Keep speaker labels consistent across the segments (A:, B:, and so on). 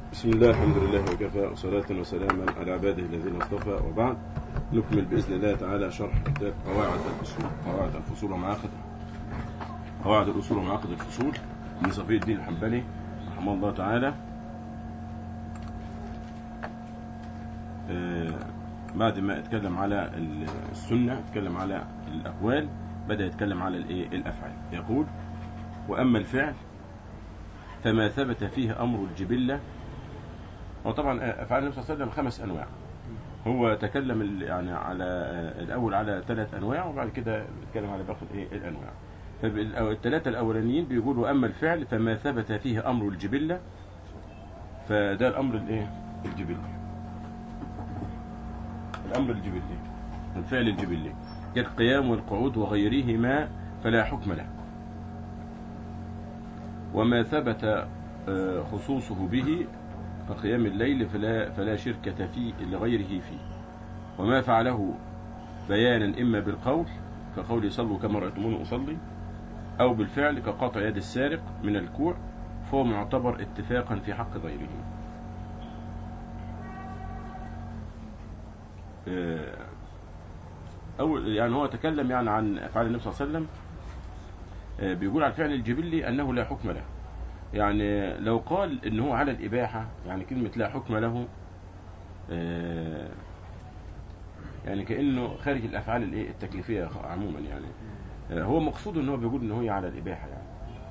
A: بسم الله الحمد لله وكفى وصلاة وسلاما على عباده الذين اصطفى وبعد نكمل بإذن الله تعالى شرح كتاب قواعد الأصول قواعد الفصول ومعاقد قواعد الأصول ومعاقد الفصول من صفي الدين الحنبلي رحمه الله تعالى آه، بعد ما اتكلم على السنة اتكلم على الأقوال بدأ يتكلم على الإيه؟ الأفعال يقول وأما الفعل فما ثبت فيه أمر الجبلة وطبعا أفعال النبي صلى الله عليه وسلم خمس أنواع هو تكلم ال- يعني على الأول على ثلاث أنواع وبعد كده بيتكلم على باقي الإيه؟ الأنواع فالثلاثة الأولانيين بيقولوا أما الفعل فما ثبت فيه أمر الجبلة فده الأمر الإيه؟ الجبلي الأمر الجبلي الفعل الجبلي كالقيام والقعود وغيرهما فلا حكم له وما ثبت آه، خصوصه به كقيام الليل فلا, فلا شركة فيه لغيره فيه وما فعله بيانا إما بالقول كقول صلوا كما رأيتموني أصلي أو بالفعل كقطع يد السارق من الكوع فهو معتبر اتفاقا في حق غيره آه، أول يعني هو تكلم يعني عن أفعال النبي صلى الله عليه وسلم آه، بيقول على الفعل الجبلي أنه لا حكم له يعني لو قال ان هو على الإباحة يعني كلمة لا حكم له آه، يعني كأنه خارج الأفعال الإيه التكليفية عموما يعني آه، هو مقصود ان هو بيقول ان هو على الإباحة يعني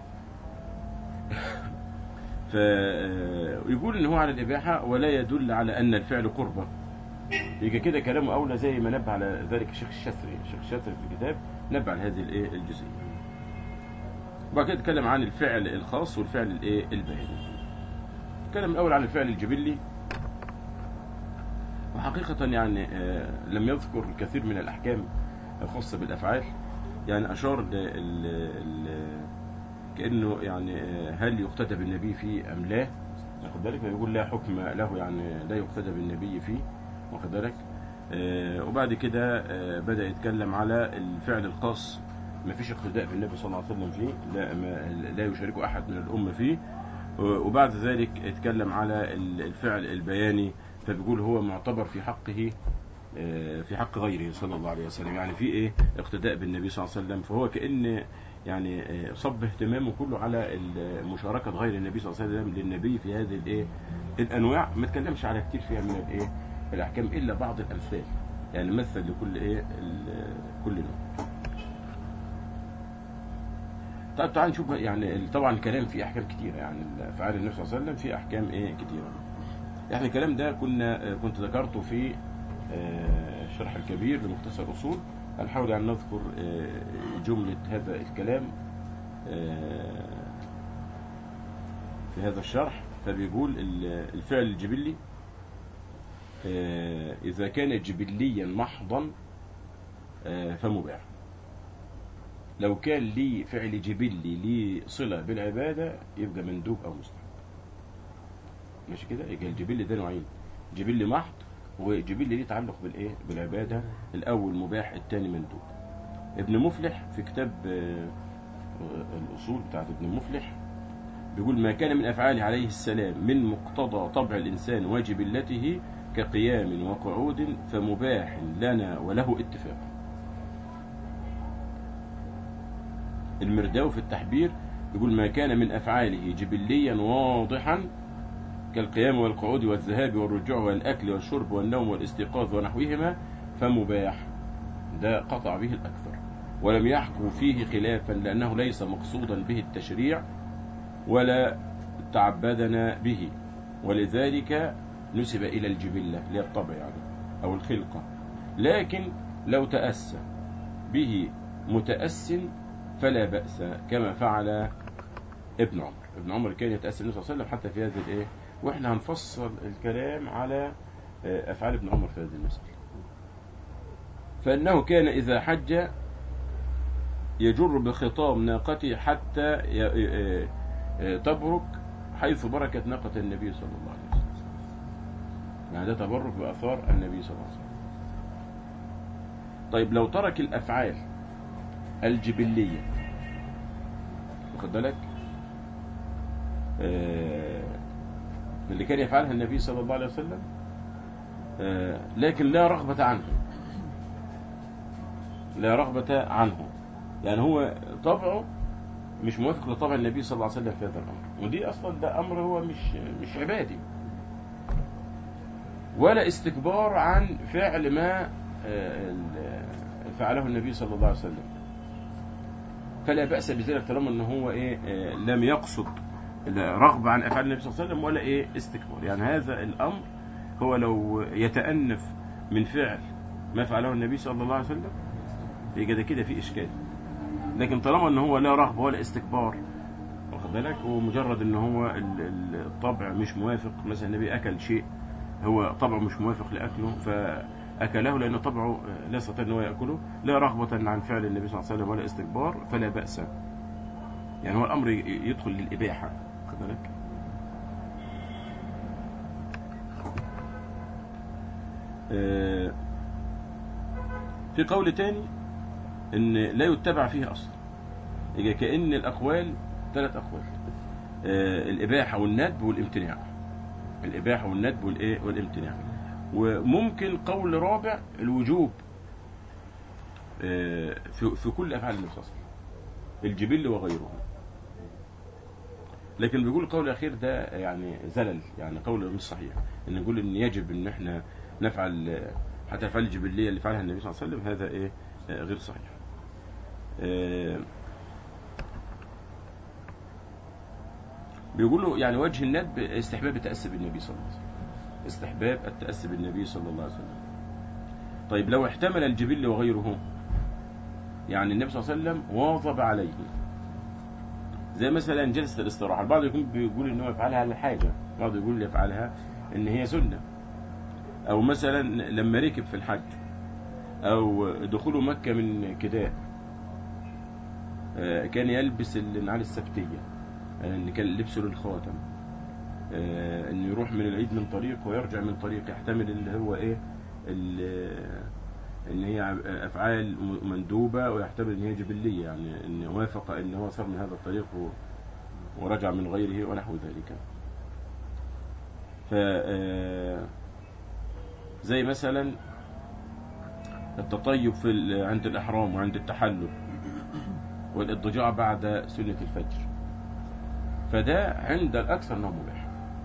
A: فيقول ان هو على الإباحة ولا يدل على أن الفعل قربة يبقى كده كلامه أولى زي ما نبه على ذلك الشيخ الشافعي الشيخ الشافعي في الكتاب نبه على هذه الإيه الجزئية وبعد كده اتكلم عن الفعل الخاص والفعل الايه البياني اتكلم الاول عن الفعل الجبلي وحقيقة يعني آه، لم يذكر الكثير من الأحكام الخاصة بالأفعال يعني أشار ل ل- ل- كأنه يعني آه، هل يقتدى بالنبي فيه أم لا واخد بالك يقول لا حكم له يعني لا يقتدى بالنبي فيه واخد بالك آه، وبعد كده آه، بدأ يتكلم على الفعل الخاص ما فيش اقتداء بالنبي صلى الله عليه وسلم فيه لا ما لا يشاركه احد من الامه فيه وبعد ذلك اتكلم على الفعل البياني فبيقول هو معتبر في حقه آه، في حق غيره صلى الله عليه وسلم يعني في ايه اقتداء بالنبي صلى الله عليه وسلم فهو كان يعني آه، صب اهتمامه كله على ال- مشاركه غير النبي صلى الله عليه وسلم للنبي في هذه الايه الانواع ما اتكلمش على كتير فيها من الايه الاحكام الا بعض الامثال يعني مثل لكل ايه ال- كل نوع طيب تعال نشوف بقى يعني طبعا الكلام فيه احكام كتيره يعني افعال النبي صلى الله عليه وسلم فيه احكام ايه كتيره يعني الكلام ده كنا كنت ذكرته في آه، الشرح الكبير لمختصر اصول هنحاول ان نذكر آه، جمله هذا الكلام آه، في هذا الشرح فبيقول ال- الفعل الجبلي آه، اذا كان جبليا محضا آه، فمباح لو كان لي فعل جبلي لي صلة بالعبادة يبقى مندوب أو مستحب ماشي كده يبقى الجبلي ده نوعين جبلي محض وجبلي ليه تعلق بالإيه بالعبادة الأول مباح الثاني مندوب ابن مفلح في كتاب آه، آه، الأصول بتاعت ابن مفلح بيقول ما كان من أفعاله عليه السلام من مقتضى طبع الإنسان وجبلته كقيام وقعود فمباح لنا وله اتفاق المرداوي في التحبير يقول ما كان من أفعاله جبليا واضحا كالقيام والقعود والذهاب والرجوع والأكل والشرب والنوم والاستيقاظ ونحوهما فمباح ده قطع به الأكثر ولم يحكوا فيه خلافا لأنه ليس مقصودا به التشريع ولا تعبدنا به ولذلك نسب إلى الجبلة اللي هي الطبع يعني أو الخلقة لكن لو تأسى به متأس فلا بأس كما فعل ابن عمر ابن عمر كان يتأسى النبي صلى الله عليه وسلم حتى في هذه الايه واحنا هنفصل الكلام على آه، افعال ابن عمر في هذه المسألة فانه كان اذا حج يجر بخطام ناقته حتى ي- آه، آه، تبرك حيث بركت ناقة النبي صلى الله عليه وسلم يعني ده تبرك بأثار النبي صلى الله عليه وسلم طيب لو ترك الأفعال الجبلية واخد بالك آه، اللي كان يفعلها النبي صلى الله عليه وسلم آه، لكن لا رغبة عنه لا رغبة عنه يعني هو طبعه مش موافق لطبع النبي صلى الله عليه وسلم في هذا الأمر ودي أصلا ده أمر هو مش مش عبادي ولا استكبار عن فعل ما آه، ال- فعله النبي صلى الله عليه وسلم فلا بأس بذلك طالما ان هو ايه آه، لم يقصد رغبة عن افعال النبي صلى الله عليه وسلم ولا ايه استكبار يعني هذا الامر هو لو يتأنف من فعل ما فعله النبي صلى الله عليه وسلم يبقى ده كده في اشكال لكن طالما ان هو لا رغبة ولا استكبار واخد بالك ومجرد ان هو ال- ال- الطبع مش موافق مثلا النبي اكل شيء هو طبعه مش موافق لاكله فاكله لان طبعه لا يستطيع ان هو ياكله لا رغبه عن فعل النبي صلى الله عليه وسلم ولا استكبار فلا باس يعني هو الامر ي- يدخل للاباحه واخد بالك آه، في قول تاني ان لا يتبع فيه اصلا يبقى كأن الاقوال ثلاث اقوال آه، الاباحه والندب والامتناع الإباحة والندب والإيه والامتناع وممكن قول رابع الوجوب آه، في في كل أفعال النبي صلى الله عليه وسلم الجبل وغيره لكن بيقول القول الأخير ده يعني زلل يعني قول مش صحيح إن نقول إن يجب إن إحنا نفعل آه، حتى الأفعال الجبلية اللي فعلها النبي صلى الله عليه وسلم هذا إيه آه، غير صحيح آه، بيقولوا يعني وجه الندب استحباب التأسي بالنبي صلى الله عليه وسلم استحباب التأسي بالنبي صلى الله عليه وسلم طيب لو احتمل الجبل وغيره يعني النبي صلى الله عليه وسلم واظب عليه زي مثلا جلسة الاستراحة البعض يكون بيقول ان هو يفعلها لحاجة البعض يقول يفعلها ان هي سنة او مثلا لما ركب في الحج او دخوله مكة من كداء آه، كان يلبس النعال السبتية آه، ان كان لبسه للخاتم آه، انه يروح من العيد من طريق ويرجع من طريق يحتمل اللي هو ايه ال- ان هي افعال م- مندوبه ويحتمل ان هي جبليه يعني ان وافق ان هو صار من هذا الطريق و- ورجع من غيره ونحو ذلك ف آه، زي مثلا التطيب في ال- عند الاحرام وعند التحلل والاضطجاع بعد سنه الفجر فده عند الاكثر انه مباح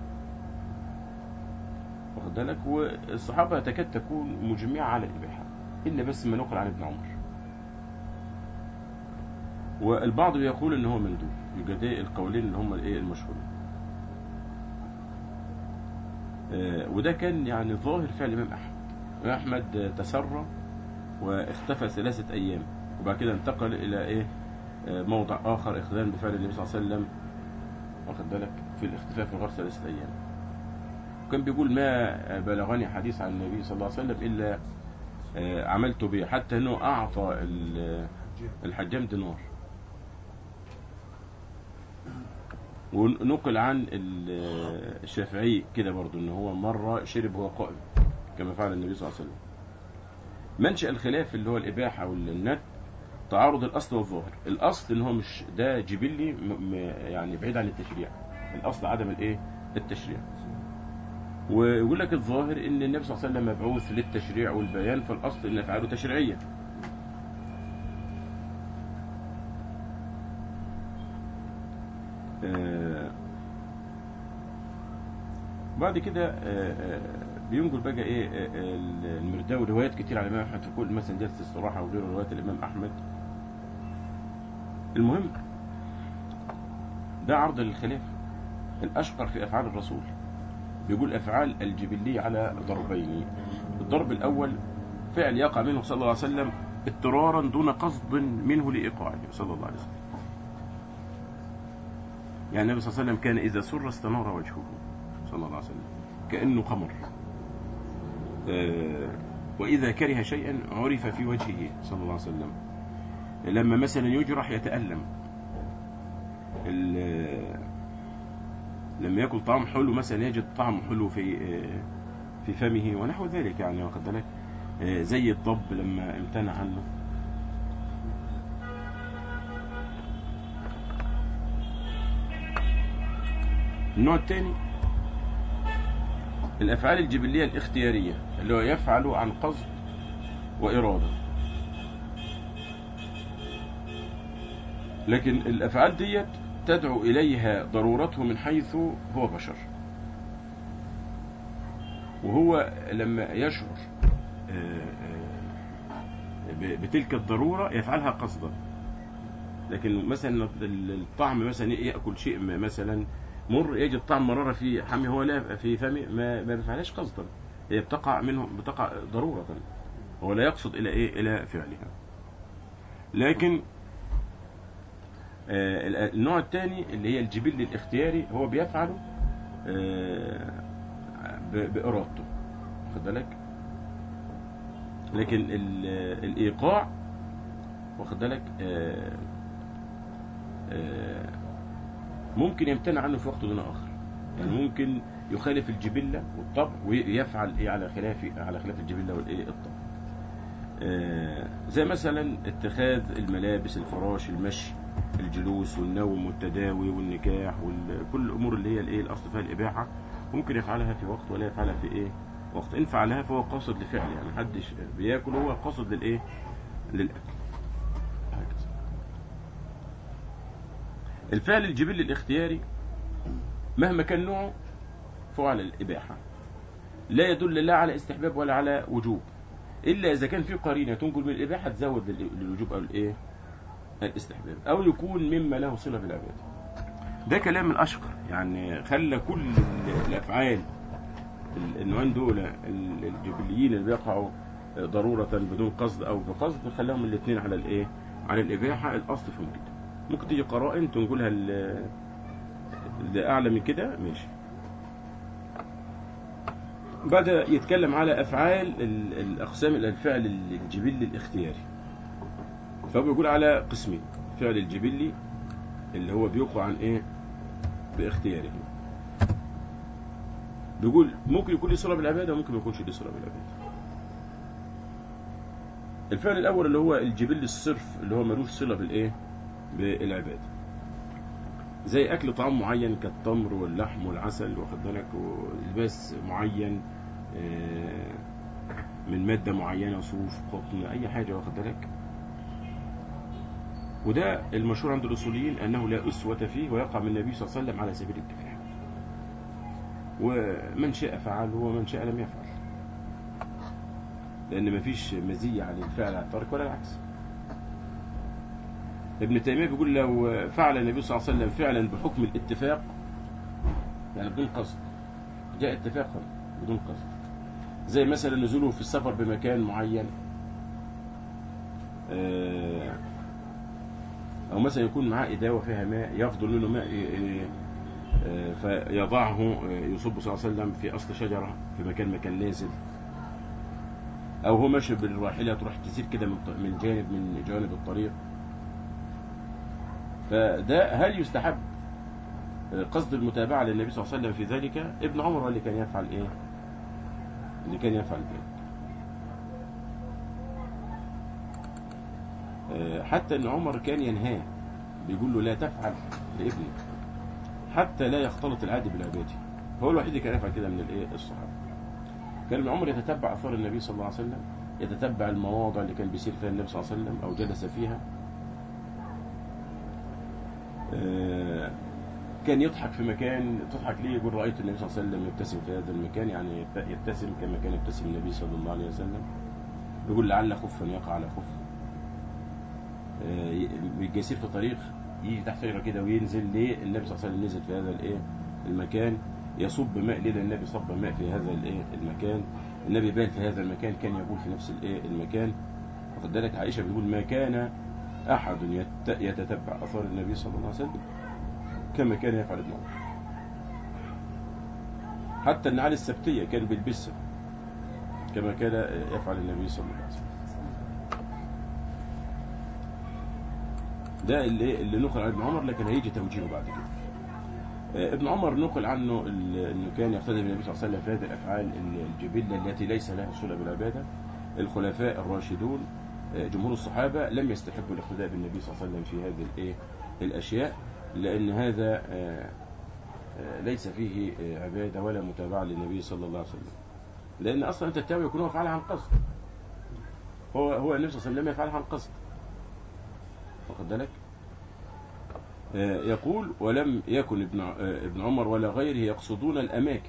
A: واخد بالك والصحابه تكاد تكون مجمعه على الاباحه الا بس ما نقل عن ابن عمر والبعض يقول ان هو مندوب يبقى ده القولين اللي هم الايه المشهورين آه، وده كان يعني ظاهر فعل الامام احمد الامام احمد آه، تسرى واختفى ثلاثه ايام وبعد كده انتقل الى ايه آه، موضع اخر اخذان بفعل النبي صلى الله عليه وسلم واخد بالك في الاختفاء في الغار ثلاثه ايام وكان بيقول ما بلغني حديث عن النبي صلى الله عليه وسلم الا آه، عملت به حتى انه اعطى ال- الحجام دينار ونقل عن ال- الشافعي كده برضو ان هو مره شرب وهو قائم كما فعل النبي صلى الله عليه وسلم منشأ الخلاف اللي هو الاباحه والند تعارض الاصل والظاهر الاصل ان هو مش ده جبلي م- م- يعني بعيد عن التشريع الاصل عدم الايه التشريع ويقول لك الظاهر ان النبي صلى الله عليه وسلم مبعوث للتشريع والبيان فالاصل ان افعاله تشريعيه آه، بعد كده آه، آه، بينقل بقى ايه آه، آه، المرداوي روايات كتير على الامام احمد في كل مثلا جلسه استراحه وغيره روايات الامام احمد المهم ده عرض للخلاف الاشقر في افعال الرسول بيقول افعال الجبليه على ضربين الضرب الاول فعل يقع منه صلى الله عليه وسلم اضطرارا دون قصد منه لايقاعه صلى الله عليه وسلم يعني النبي صلى الله عليه وسلم كان اذا سر استنار وجهه صلى الله عليه وسلم كانه قمر آه، واذا كره شيئا عرف في وجهه صلى الله عليه وسلم لما مثلا يجرح يتالم ال- لما ياكل طعام حلو مثلا يجد طعم حلو في في فمه ونحو ذلك يعني واخد بالك آه، زي الضب لما امتنع عنه النوع الثاني الأفعال الجبلية الاختيارية اللي هو يفعل عن قصد وإرادة لكن الأفعال ديت تدعو إليها ضرورته من حيث هو بشر وهو لما يشعر آه، آه، ب- بتلك الضرورة يفعلها قصدا لكن مثلا الطعم مثلا يأكل شيء م- مثلا مر يجد طعم مرارة في حمه هو لا في فمه ما ما بيفعلهاش قصدا هي بتقع منه بتقع ضرورة هو لا يقصد إلى إيه إلى فعلها لكن آه، ال- النوع الثاني اللي هي الجبل الاختياري هو بيفعله آه، ب- بإرادته واخد بالك لكن ال- الإيقاع واخد بالك آه، آه، ممكن يمتنع عنه في وقت دون آخر يعني ممكن يخالف الجبلة والطبع ويفعل إيه على خلاف على خلاف الجبلة والإيه الطبع آه، زي مثلا اتخاذ الملابس الفراش المشي الجلوس والنوم والتداوي والنكاح وكل الامور اللي هي الايه الاصل فيها الاباحه ممكن يفعلها في وقت ولا يفعلها في ايه وقت ان فعلها فهو قاصد لفعل يعني محدش بياكل هو قاصد للايه للاكل هكذا الفعل الجبلي الاختياري مهما كان نوعه فهو على الاباحه لا يدل لا على استحباب ولا على وجوب الا اذا كان في قرينه تنقل من الاباحه تزود لل- للوجوب او الايه الاستحباب او يكون مما له صله بالعباده ده كلام الاشقر يعني خلى كل ال- الافعال ال- النوعين دول ال- الجبليين اللي بيقعوا ضروره بدون قصد او بقصد خلاهم الاثنين على الايه على الاباحه الاصل فيهم كده ممكن تيجي قرائن تنقلها ل- لاعلى من كده ماشي بدأ يتكلم على أفعال ال- الأقسام الفعل الجبلي الاختياري فهو بيقول على قسمين فعل الجبلي اللي هو بيقع عن إيه باختياره بيقول ممكن يكون له صلة بالعبادة وممكن ما يكونش له صلة بالعبادة الفعل الأول اللي هو الجبلي الصرف اللي هو ملوش صلة بالإيه بالعبادة زي أكل طعام معين كالتمر واللحم والعسل واخد بالك ولباس معين آه، من مادة معينة صوف قطن أي حاجة واخد بالك وده المشهور عند الأصوليين أنه لا أسوة فيه ويقع من النبي صلى الله عليه وسلم على سبيل الاتفاق ومن شاء فعل ومن شاء لم يفعل لأن مفيش مزية على الفعل على الترك ولا العكس ابن تيمية بيقول لو فعل النبي صلى الله عليه وسلم فعلا بحكم الاتفاق يعني بدون قصد جاء اتفاقا بدون قصد زي مثلا نزوله في السفر بمكان معين آه، أو مثلا يكون معاه إداوة فيها ماء يفضل منه ماء آه، آه، فيضعه آه، يصب صلى الله عليه وسلم في أصل شجرة في مكان مكان نازل أو هو ماشي بالراحلة تروح تسير كده من ط- من جانب من جوانب الطريق فده هل يستحب قصد المتابعة للنبي صلى الله عليه وسلم في ذلك ابن عمر هو اللي كان يفعل ايه اللي كان يفعل ذلك آه، حتى ان عمر كان ينهاه بيقول له لا تفعل لابنك حتى لا يختلط العادي بالعبادي هو الوحيد اللي كان يفعل كده من الايه الصحابه كان ابن عمر يتتبع اثار النبي صلى الله عليه وسلم يتتبع المواضع اللي كان بيسير فيها النبي صلى الله عليه وسلم او جلس فيها آه، كان يضحك في مكان تضحك ليه يقول رأيت النبي صلى الله عليه وسلم يبتسم في هذا المكان يعني يبت- يبتسم كما كان يبتسم النبي صلى الله عليه وسلم يقول لعل خفا يقع على خف آه، ي- بيجي يسير في طريق يجي تحت شجرة كده وينزل ليه النبي صلى الله عليه وسلم نزل في هذا الايه المكان يصب ماء ليه لأن النبي صب ماء في هذا الايه المكان النبي بال في هذا المكان كان يقول في نفس الايه المكان واخد بالك عائشة بتقول ما كان أحد يت- يتتبع أثار النبي صلى الله عليه وسلم كما كان يفعل ابن عمر حتى النعال السبتية كان بيلبسها كما كان يفعل النبي صلى الله عليه وسلم ده اللي اللي نقل عن ابن عمر لكن هيجي توجيهه بعد كده آه، ابن عمر نقل عنه ال- انه كان يقتدي بالنبي صلى الله عليه وسلم في هذه الافعال الجبله التي ليس لها صله بالعباده الخلفاء الراشدون آه، جمهور الصحابه لم يستحبوا الاقتداء بالنبي صلى الله عليه وسلم في هذه الايه الاشياء لان هذا آه، آه، ليس فيه آه، عبادة ولا متابعة للنبي صلى الله عليه وسلم لأن أصلا أنت التابع يكون هو فعلها عن قصد هو هو النبي صلى الله عليه وسلم لم يفعلها عن قصد واخد بالك آه، يقول ولم يكن ابن ع- آه، ابن عمر ولا غيره يقصدون الأماكن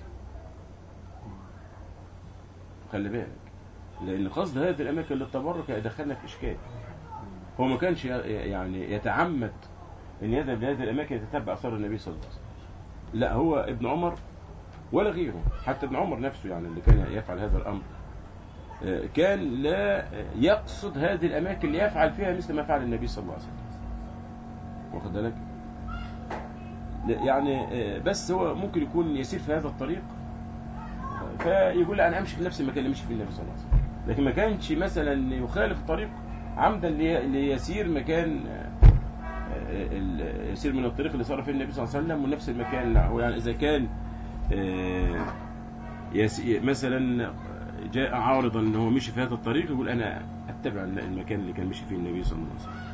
A: خلي بالك لأن قصد هذه الأماكن للتبرك يدخلنا في إشكال هو ما كانش ي- يعني يتعمد أن يذهب لهذه الأماكن يتتبع أثار النبي صلى الله عليه وسلم لا هو ابن عمر ولا غيره حتى ابن عمر نفسه يعني اللي كان يفعل هذا الأمر آه، كان لا يقصد هذه الأماكن ليفعل فيها مثل ما فعل النبي صلى الله عليه وسلم واخد بالك لا، يعني آه، بس هو ممكن يكون يسير في هذا الطريق فيقول لا انا امشي في نفس المكان اللي مشي فيه النبي صلى الله عليه وسلم لكن ما كانش مثلا يخالف الطريق عمدا لي- ليسير مكان آه، آه، ال- يسير من الطريق اللي صار فيه النبي صلى الله عليه وسلم ونفس المكان لا هو يعني اذا كان آه، يس- مثلا جاء عارضا ان هو مشي في هذا الطريق يقول انا اتبع المكان اللي كان مشي فيه النبي صلى الله عليه وسلم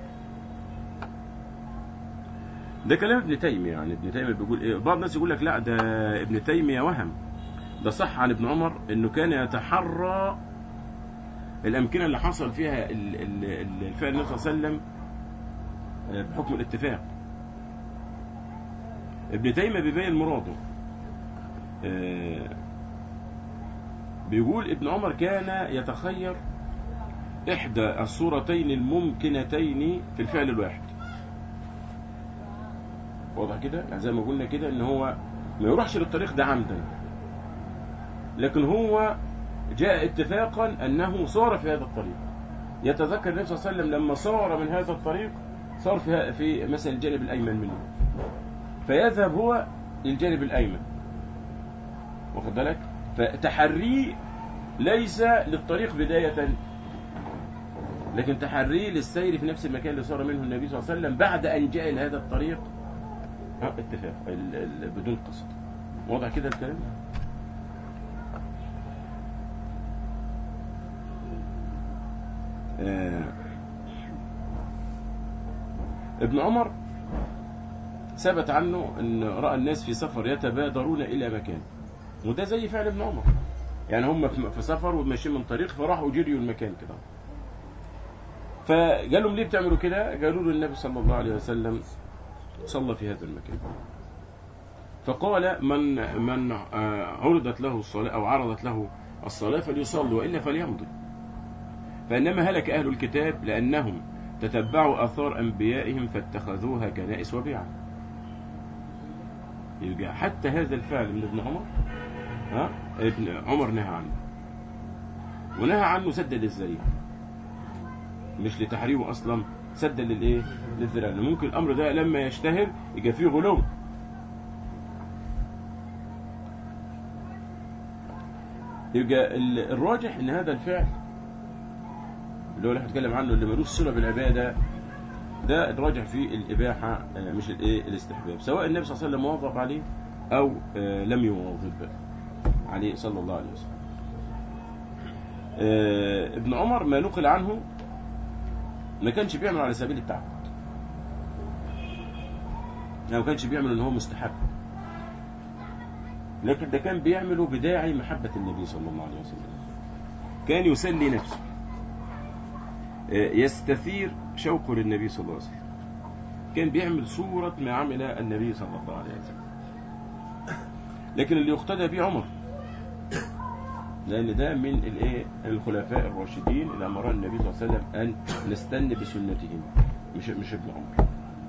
A: ده كلام ابن تيمية يعني ابن تيمية بيقول ايه بعض الناس يقول لك لا ده ابن تيمية وهم ده صح عن ابن عمر انه كان يتحرى الامكنة اللي حصل فيها ال- ال- ال- الفعل النبي صلى الله عليه وسلم آه، بحكم الاتفاق ابن تيمية بيبين مراده آه، بيقول ابن عمر كان يتخير إحدى الصورتين الممكنتين في الفعل الواحد واضح كده يعني زي ما قلنا كده ان هو ما يروحش للطريق ده عمدا لكن هو جاء اتفاقا انه صار في هذا الطريق يتذكر النبي صلى الله عليه وسلم لما صار من هذا الطريق صار في في مثلا الجانب الايمن منه فيذهب هو للجانب الايمن واخد بالك فتحريه ليس للطريق بداية لكن تحريه للسير في نفس المكان اللي صار منه النبي صلى الله عليه وسلم بعد أن جاء إلى هذا الطريق ها، اتفاق ال- ال- بدون قصد واضح كده الكلام آه. ابن عمر ثبت عنه ان راى الناس في سفر يتبادرون الى مكان وده زي فعل ابن عمر يعني هم في في سفر وماشيين من طريق فراحوا جريوا المكان كده فقال لهم ليه بتعملوا كده قالوا له النبي صلى الله عليه وسلم صلى في هذا المكان فقال من من آه، عرضت له الصلاة أو عرضت له الصلاة فليصلي وإلا فليمضي فإنما هلك أهل الكتاب لأنهم تتبعوا آثار أنبيائهم فاتخذوها كنائس وبيعا يبقى حتى هذا الفعل من ابن عمر ها ابن عمر نهى عنه ونهى عنه سدا للذريعه مش لتحريمه اصلا سدا للايه للذريعه لأن ممكن الامر ده لما يشتهر يبقى فيه غلو يبقى ال- الراجح ان هذا الفعل اللي هو اللي احنا بنتكلم عنه اللي ملوش صله بالعباده ده الراجح فيه الاباحه آه، مش الايه الاستحباب سواء النبي صلى الله عليه وسلم واظب عليه او آه، لم يواظب عليه صلى الله عليه وسلم آه، ابن عمر ما نقل عنه ما كانش بيعمل على سبيل التعبد يعني ما كانش بيعمل ان هو مستحب لكن ده كان بيعمله بداعي محبة النبي صلى الله عليه وسلم كان يسلي نفسه آه، يستثير شوقه للنبي صلى الله عليه وسلم كان بيعمل صورة ما عمل النبي صلى الله عليه وسلم لكن اللي يقتدى به عمر لأن ده من الايه الخلفاء الراشدين اللي أمر النبي صلى الله عليه وسلم أن نستنى بسنتهم مش مش ابن عمر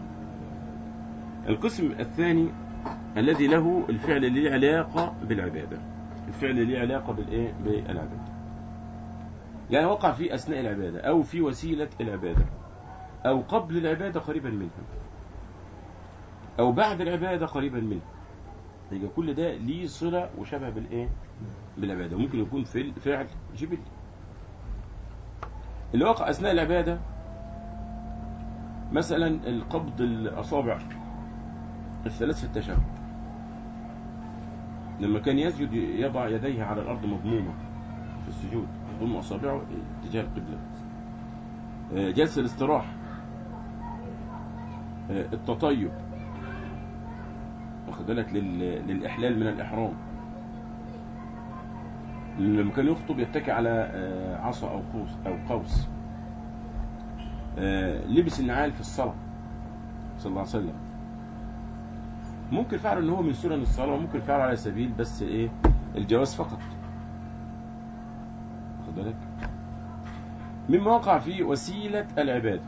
A: القسم الثاني الذي له الفعل اللي له علاقة بالعبادة الفعل اللي له علاقة بالإيه بالعبادة يعني وقع في أثناء العبادة أو في وسيلة العبادة أو قبل العبادة قريبا منها أو بعد العبادة قريبا منها يبقى كل ده ليه صلة وشبه بالإيه بالعبادة ممكن يكون في الفعل جبل اللي وقع أثناء العبادة مثلا القبض الأصابع الثلاث في التشهد لما كان يسجد يضع يديه على الأرض مضمومة في السجود يضم أصابعه اتجاه القبلة آه، جلسة الاستراحة آه، التطيب واخد بالك لل... للإحلال من الإحرام لما كان يخطب يتكي على آه، عصا أو قوس أو قوس آه، لبس النعال في الصلاة صلى الله عليه وسلم ممكن فعله ان هو من سنن الصلاة وممكن فعله على سبيل بس ايه الجواز فقط واخد بالك مما وقع في وسيلة العبادة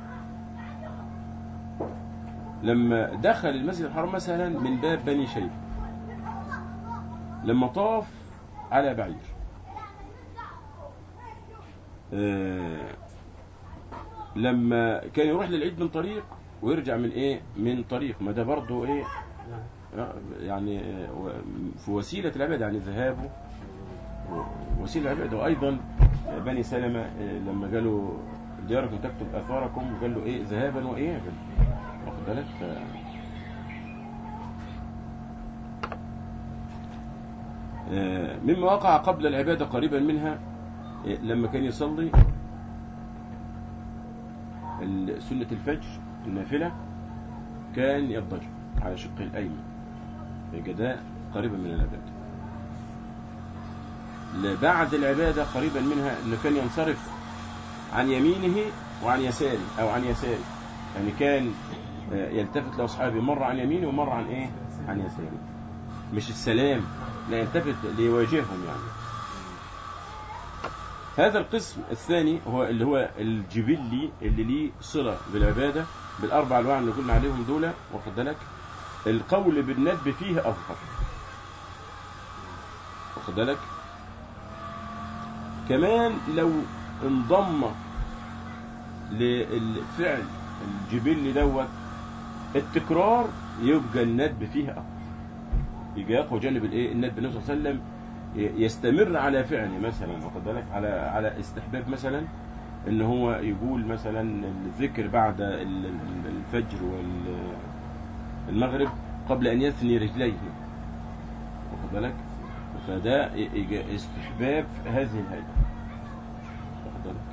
A: لما دخل المسجد الحرام مثلا من باب بني شيبة لما طاف على بعير آه، لما كان يروح للعيد من طريق ويرجع من ايه من طريق ما ده برضه ايه آه، يعني آه، و- في وسيلة العبادة يعني ذهابه و- وسيلة العبادة وأيضا بني سلمة آه، لما قالوا دياركم تكتب آثاركم وقال له إيه ذهابا وإيابا واخد بالك ف- آه، مما وقع قبل العبادة قريبا منها آه، لما كان يصلي ال- سنة الفجر النافلة كان يضطجع على شقه الأيمن يبقى ده قريبا من العبادة ل- بعد العبادة قريبا منها انه كان ينصرف عن يمينه وعن يساره او عن يساره يعني كان آه، يلتفت لاصحابه مرة عن يمينه ومرة عن ايه عن يساره مش السلام لا يلتفت ليواجههم يعني هذا القسم الثاني هو اللي هو الجبلي اللي ليه صلة بالعبادة بالأربع أنواع اللي قلنا عليهم دول واخد بالك القول بالندب فيه أظهر واخد بالك كمان لو انضم للفعل الجبلي دوت التكرار يبقى الندب فيه أقوى يبقى يقوى جانب الايه الندب النبي صلى الله عليه وسلم يستمر على فعله مثلا واخد بالك على على استحباب مثلا ان هو يقول مثلا الذكر بعد ال- ال- الفجر والمغرب قبل ان يثني رجليه واخد بالك فده ي- يجي استحباب هذه الهيئه واخد بالك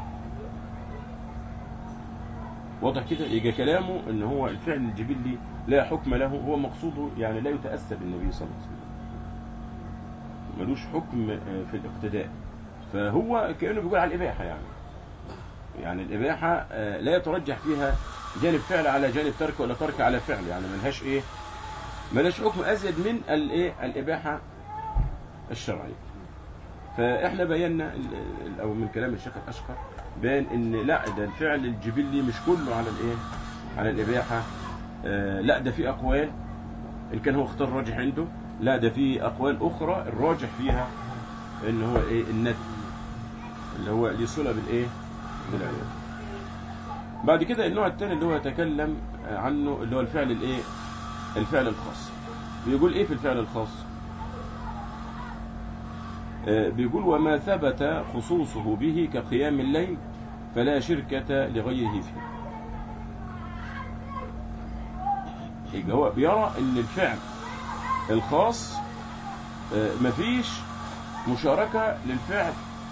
A: واضح كده يجي كلامه ان هو الفعل الجبلي لا حكم له هو مقصوده يعني لا يتأسى بالنبي صلى الله عليه وسلم ملوش حكم آه، في الاقتداء فهو كأنه بيقول على الإباحة يعني يعني الإباحة آه، لا يترجح فيها جانب فعل على جانب ترك ولا ترك على فعل يعني ملهاش إيه ملهاش حكم أزيد من الإيه الإباحة الشرعية فإحنا بينا ال- ال- أو من كلام الشيخ الأشقر بان إن لا ده الفعل الجبلي مش كله على الإيه على الإباحة آه، لا ده في أقوال إن كان هو اختار راجح عنده لا ده في أقوال أخرى الراجح فيها إن هو إيه الند اللي هو ليه صلة بالإيه بالعبادة بعد كده النوع الثاني اللي هو يتكلم عنه اللي هو الفعل الإيه الفعل الخاص بيقول إيه في الفعل الخاص آه، بيقول وما ثبت خصوصه به كقيام الليل فلا شركة لغيره فيه يبقى هو بيرى ان الفعل الخاص آه، مفيش مشاركة للفعل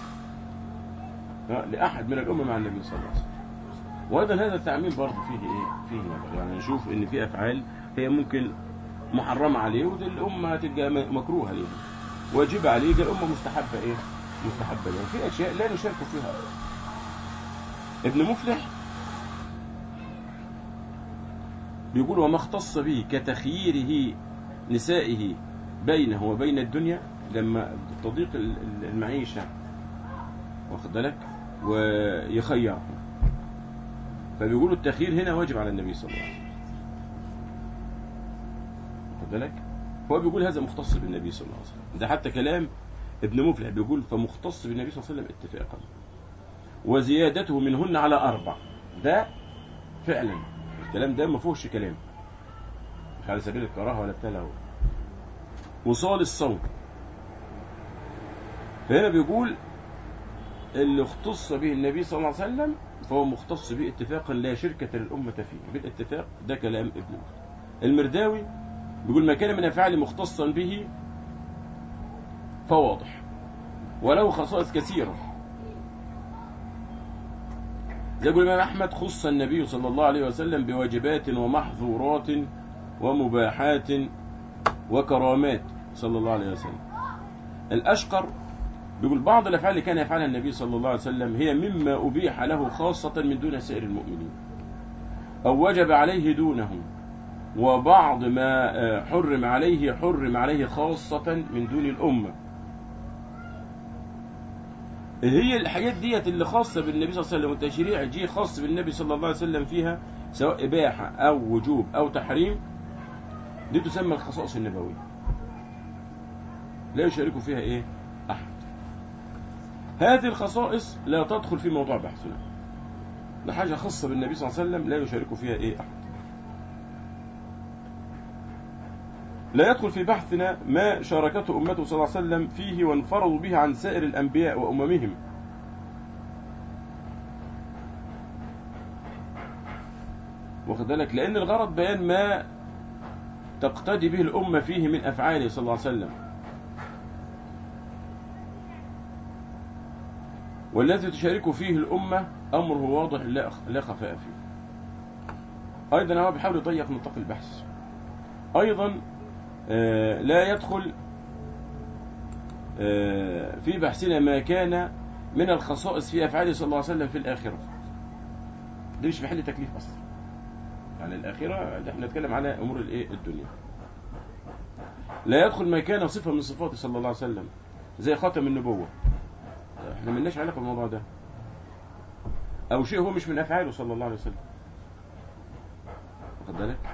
A: آه، لأحد من الأمة مع النبي صلى الله عليه وسلم وأيضا هذا التعميم برضه فيه إيه؟ فيه نظر يعني نشوف إن في أفعال هي ممكن محرمة عليه ودي الأمة هتبقى م- مكروهة ليه واجب عليه دي الأمة مستحبة إيه؟ مستحبة ليه وفي أشياء لا نشارك فيها ابن مفلح بيقول وما اختص به كتخييره نسائه بينه وبين الدنيا لما تضيق ال- ال- المعيشة واخد بالك ويخيرهم فبيقولوا التخيير هنا واجب على النبي صلى الله عليه وسلم واخد بالك هو بيقول هذا مختص بالنبي صلى الله عليه وسلم ده حتى كلام ابن مفلح بيقول فمختص بالنبي صلى الله عليه وسلم اتفاقا وزيادته منهن على أربع ده فعلا الكلام ده ما فيهوش كلام مش على سبيل الكراهه ولا بتاع له وصال الصوم فهنا بيقول اللي اختص به النبي صلى الله عليه وسلم فهو مختص به اتفاقا لا شركة للأمة فيه بالاتفاق ده كلام ابن مفلح المرداوي بيقول ما كان من أفعال مختصا به فواضح وله خصائص كثيرة زي يقول الإمام أحمد خص النبي صلى الله عليه وسلم بواجبات ومحظورات ومباحات وكرامات صلى الله عليه وسلم الأشقر بيقول بعض الأفعال اللي كان يفعلها النبي صلى الله عليه وسلم هي مما أبيح له خاصة من دون سائر المؤمنين أو وجب عليه دونهم وبعض ما آه، حرم عليه حرم عليه خاصة من دون الأمة هي الحاجات ديت اللي خاصة بالنبي صلى الله عليه وسلم والتشريع دي خاص بالنبي صلى الله عليه وسلم فيها سواء إباحة أو وجوب أو تحريم دي تسمى الخصائص النبوية لا يشارك فيها إيه أحد هذه الخصائص لا تدخل في موضوع بحثنا ده حاجة خاصة بالنبي صلى الله عليه وسلم لا يشارك فيها إيه أحد لا يدخل في بحثنا ما شاركته أمته صلى الله عليه وسلم فيه وانفرضوا به عن سائر الأنبياء وأممهم واخد بالك لأن الغرض بيان ما تقتدي به الأمة فيه من أفعاله صلى الله عليه وسلم والذي تشارك فيه الأمة أمره واضح لا لا خفاء فيه أيضا هو بيحاول يضيق نطاق البحث أيضا آه، لا يدخل آه، في بحثنا ما كان من الخصائص في أفعاله صلى الله عليه وسلم في الآخرة دي مش محل تكليف أصلا يعني الآخرة ده احنا نتكلم على أمور الإيه الدنيا لا يدخل ما كان صفة من صفاته صلى الله عليه وسلم زي خاتم النبوة احنا ملناش علاقة بالموضوع ده أو شيء هو مش من أفعاله صلى الله عليه وسلم واخد بالك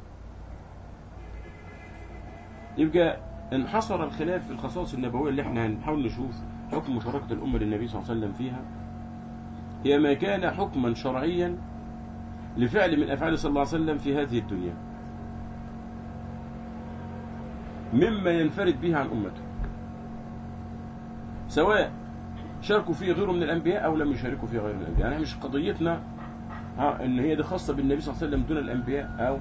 A: يبقى انحصر الخلاف في الخصائص النبوية اللي احنا هنحاول نشوف حكم مشاركة الأمة للنبي صلى الله عليه وسلم فيها هي ما كان حكما شرعيا لفعل من أفعال صلى الله عليه وسلم في هذه الدنيا مما ينفرد به عن أمته سواء شاركوا فيه غيره من الأنبياء أو لم يشاركوا فيه غير الأنبياء يعني مش قضيتنا ها ان هي دي خاصة بالنبي صلى الله عليه وسلم دون الأنبياء أو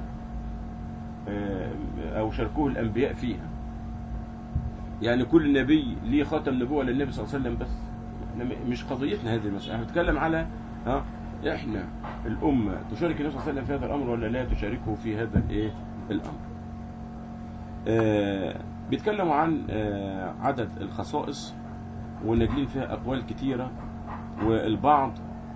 A: أو شاركوه الأنبياء فيها يعني كل نبي ليه خاتم نبوة للنبي صلى الله عليه وسلم بس احنا مش قضيتنا هذه المسألة احنا بنتكلم على ها احنا الأمة تشارك النبي صلى الله عليه وسلم في هذا الأمر ولا لا تشاركه في هذا الايه الأمر آه بيتكلموا عن آه عدد الخصائص وناجلين فيها أقوال كتيرة والبعض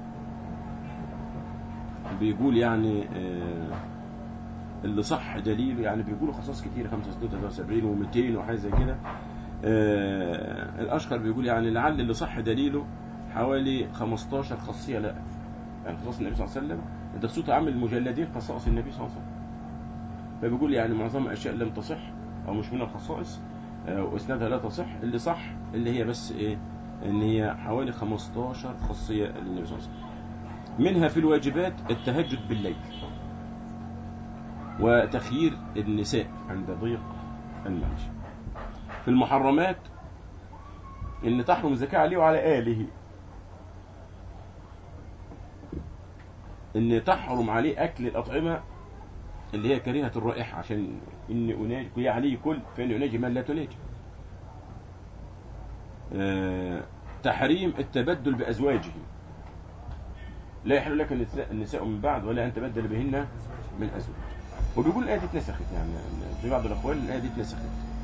A: بيقول يعني آه اللي صح دليل يعني بيقولوا خصائص كتير 65 73 و200 وحاجه زي كده آه الاشقر بيقول يعني لعل اللي صح دليله حوالي 15 خاصيه لا يعني خصائص النبي صلى الله عليه وسلم ده صوت عامل مجلدين خصائص النبي صلى الله عليه وسلم فبيقول يعني معظم الاشياء لم تصح او مش من الخصائص آه واسنادها لا تصح اللي صح اللي هي بس ايه ان هي حوالي 15 خاصيه للنبي صلى الله عليه وسلم منها في الواجبات التهجد بالليل وتخيير النساء عند ضيق المعيش في المحرمات ان تحرم الزكاة عليه وعلى آله ان تحرم عليه اكل الاطعمة اللي هي كريهة الرائحة عشان ان اناجي عليه كل فان اناجي من لا تناجي أه تحريم التبدل بازواجه لا يحل لك النساء, النساء من بعد ولا ان تبدل بهن من ازواج وبيقول الآية دي اتنسخت يعني في بعض الأقوال الآية دي اتنسخت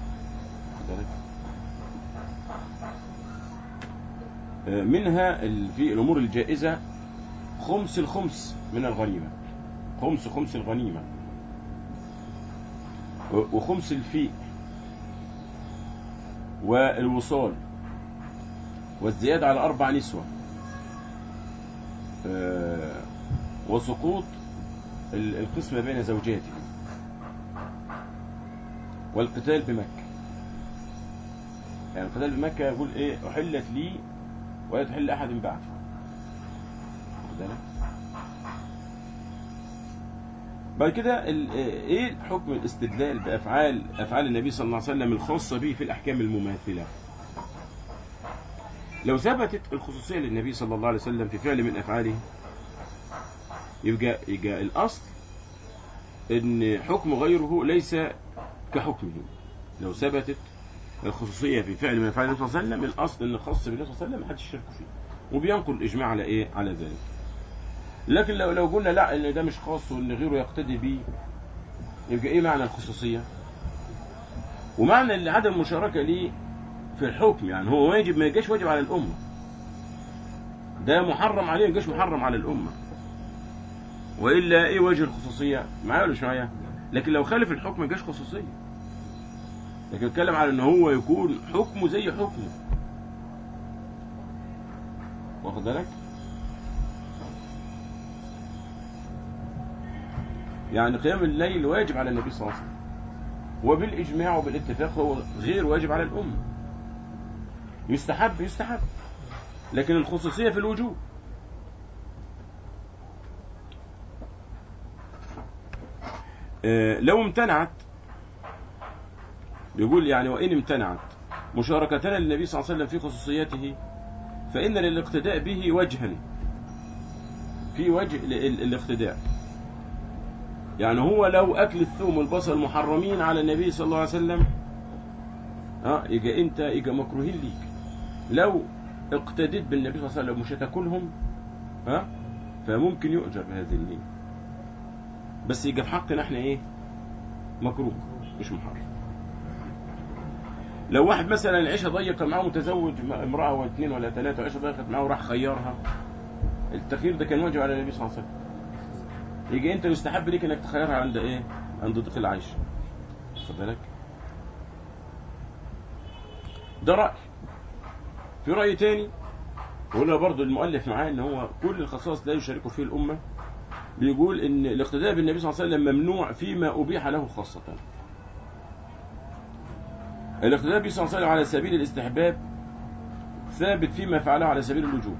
A: منها في الأمور الجائزة خمس الخمس من الغنيمة خمس خمس الغنيمة وخمس الفيء والوصال والزيادة على أربع نسوة وسقوط القسمة بين زوجاته والقتال بمكة يعني القتال بمكة يقول ايه احلت لي ولا تحل احد بعد بعد كده ايه حكم الاستدلال بافعال افعال النبي صلى الله عليه وسلم الخاصة به في الاحكام المماثلة لو ثبتت الخصوصية للنبي صلى الله عليه وسلم في فعل من افعاله يبقى, يبقى الاصل ان حكم غيره ليس كحكمه لو ثبتت الخصوصية في فعل من افعال النبي صلى الله عليه وسلم الأصل أن خاص بالنبي صلى الله عليه وسلم محدش يشارك فيه وبينقل الإجماع على إيه على ذلك لكن لو لو قلنا لا ان ده مش خاص وان غيره يقتدي بيه يبقى ايه معنى الخصوصية ومعنى ان عدم المشاركه ليه في الحكم يعني هو واجب ما يجيش واجب على الامه ده محرم عليه ما يجيش محرم على الامه والا ايه وجه الخصوصيه معايا ولا مش معايا لكن لو خالف الحكم ما يجيش خصوصيه لكن اتكلم على ان هو يكون حكمه زي حكمه واخد بالك يعني قيام الليل واجب على النبي صلى الله عليه وسلم وبالإجماع وبالاتفاق هو غير واجب على الأمة يستحب يستحب لكن الخصوصية في الوجوب آه، لو امتنعت يقول يعني وإن امتنعت مشاركتنا للنبي صلى الله عليه وسلم في خصوصيته فإن للاقتداء به وجها في وجه ال- ال- الاقتداء يعني هو لو أكل الثوم والبصل محرمين على النبي صلى الله عليه وسلم ها يجي أنت يجي مكروهين ليك لو اقتديت بالنبي صلى الله عليه وسلم مش هتاكلهم ها فممكن يؤجر بهذه النية بس يجي في حقنا احنا ايه مكروه مش محرم لو واحد مثلا العيشه ضيقه معاه متزوج امراه ولا اثنين ولا ثلاثه وعيشه ضيقت معاه وراح خيرها التخيير ده كان واجب على النبي صلى الله عليه وسلم يجي انت يستحب ليك انك تخيرها عند ايه عند ضيق العيش خد بالك ده راي في راي تاني وهنا برضو المؤلف معاه ان هو كل الخصائص لا يشاركه فيه الامه بيقول ان الاقتداء بالنبي صلى الله عليه وسلم ممنوع فيما ابيح له خاصه الاقتداء به صلى الله عليه وسلم على سبيل الاستحباب ثابت فيما فعله على سبيل الوجوب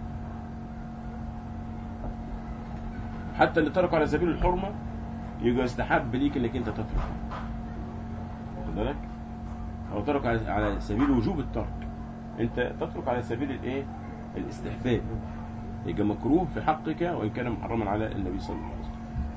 A: حتى اللي تركه على سبيل الحرمه يبقى يستحب ليك انك انت تتركه واخد بالك او ترك على على سبيل وجوب الترك انت تترك على سبيل الايه الاستحباب يبقى مكروه في حقك وان كان محرما على النبي صلى الله عليه وسلم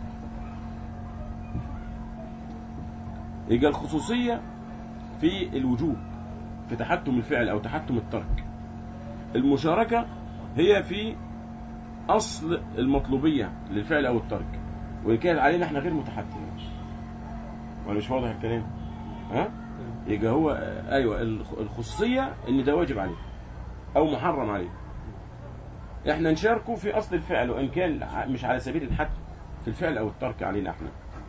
A: يبقى الخصوصيه في الوجوب في تحتم الفعل او تحتم الترك المشاركه هي في اصل المطلوبيه للفعل او الترك وان كانت علينا احنا غير متحتمين ولا مش واضح الكلام ها يبقى هو ايوه الخ- الخصوصيه ان ده واجب عليه او محرم عليه احنا نشاركه في اصل الفعل وان كان ع- مش على سبيل الحتم في الفعل او الترك علينا احنا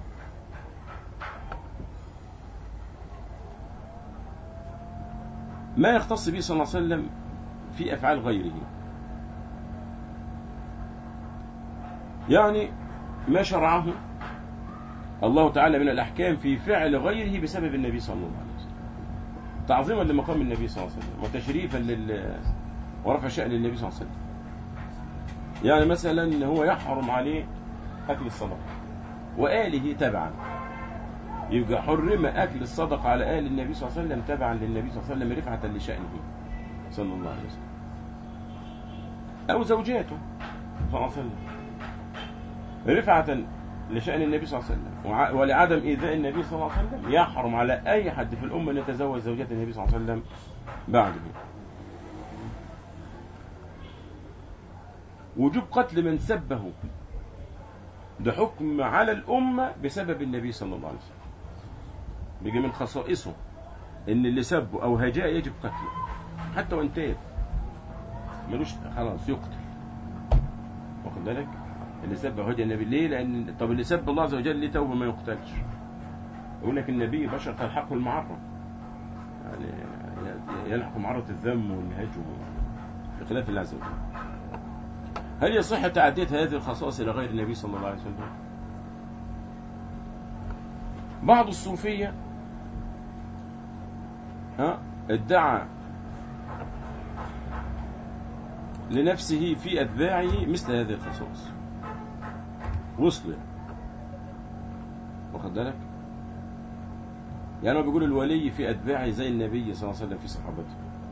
A: ما يختص به صلى الله عليه وسلم في افعال غيره يعني ما شرعه الله تعالى من الاحكام في فعل غيره بسبب النبي صلى الله عليه وسلم تعظيما لمقام النبي صلى الله عليه وسلم وتشريفا لل ورفع شأن النبي صلى الله عليه وسلم يعني مثلا هو يحرم عليه أكل الصدقة وآله تبعا يبقى حرم أكل الصدقة على آل النبي صلى الله عليه وسلم تبعا للنبي صلى الله عليه وسلم رفعة لشأنه صلى الله عليه وسلم أو زوجاته صلى الله عليه وسلم رفعة لشأن النبي صلى الله عليه وسلم وع- ولعدم إيذاء النبي صلى الله عليه وسلم يحرم على أي حد في الأمة أن يتزوج زوجات النبي صلى الله عليه وسلم بعده وجوب قتل من سبه ده حكم على الأمة بسبب النبي صلى الله عليه وسلم بيجي من خصائصه إن اللي سبه أو هجاه يجب قتله حتى وإن تاب ملوش خلاص يقتل واخد بالك اللي سب هدى النبي ليه لأن طب اللي سب الله عز وجل ليه توبة ما يقتلش يقول لك النبي بشر تلحقه المعرة يعني يلحق معرة الذم والهجو بخلاف الله عز وجل هل يصح تعدية هذه الخصائص إلى غير النبي صلى الله عليه وسلم بعض الصوفية ها ادعى لنفسه في أتباعه مثل هذه الخصائص وصل واخد بالك يعني هو بيقول الولي في أتباعه زي النبي صلى الله عليه وسلم في صحابته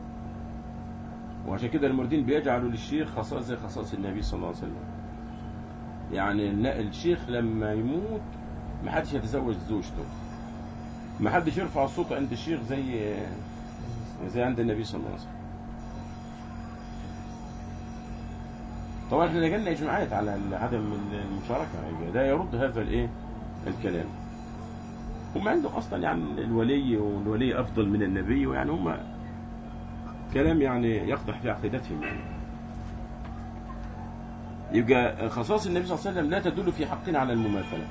A: وعشان كده المردين بيجعلوا للشيخ خصائص زي خصائص النبي صلى الله عليه وسلم يعني الن- الشيخ لما يموت ما حدش يتزوج زوجته ما حدش يرفع الصوت عند الشيخ زي زي عند النبي صلى الله عليه وسلم طبعا احنا لجلنا اجماعات على عدم المشاركه يبقى ده يرد هذا الايه الكلام هم عندهم اصلا يعني الولي والولي افضل من النبي ويعني هم كلام يعني يقدح في عقيدتهم يعني يبقى خصائص النبي صلى الله عليه وسلم لا تدل في حقنا على المماثله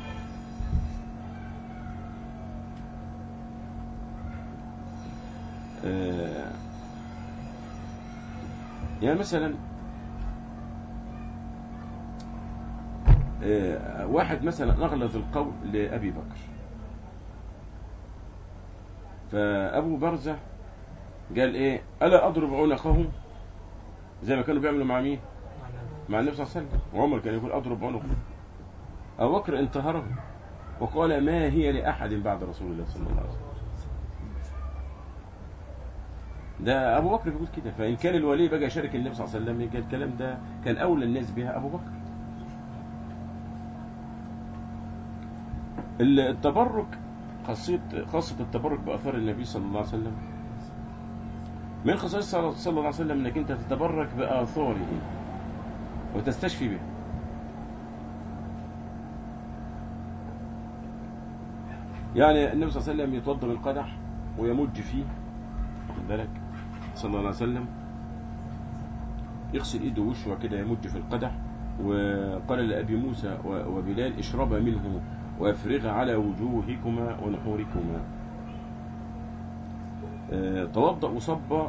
A: آه، يعني مثلا آه، واحد مثلا أغلظ القول لأبي بكر فأبو برزة قال إيه ألا أضرب عنقه زي ما كانوا بيعملوا مع مين مع النبي صلى الله عليه وسلم وعمر كان يقول أضرب عنقه أبو بكر انتهره وقال ما هي لأحد بعد رسول الله صلى الله عليه وسلم ده أبو بكر بيقول كده فإن كان الولي بقى شارك النبي صلى الله عليه وسلم يبقى الكلام ده كان أولى الناس بها أبو بكر التبرك خاصية خاصة التبرك بآثار النبي صلى الله عليه وسلم من خصائص صلى الله عليه وسلم انك انت تتبرك بآثاره وتستشفي به يعني النبي صلى الله عليه وسلم يتوضا من القدح ويمج فيه واخد بالك صلى الله عليه وسلم يغسل ايده ووشه كده يمج في القدح وقال لأبي موسى وبلال اشربا منه وافرغ على وجوهكما ونحوركما آه، توضأ وصب آه،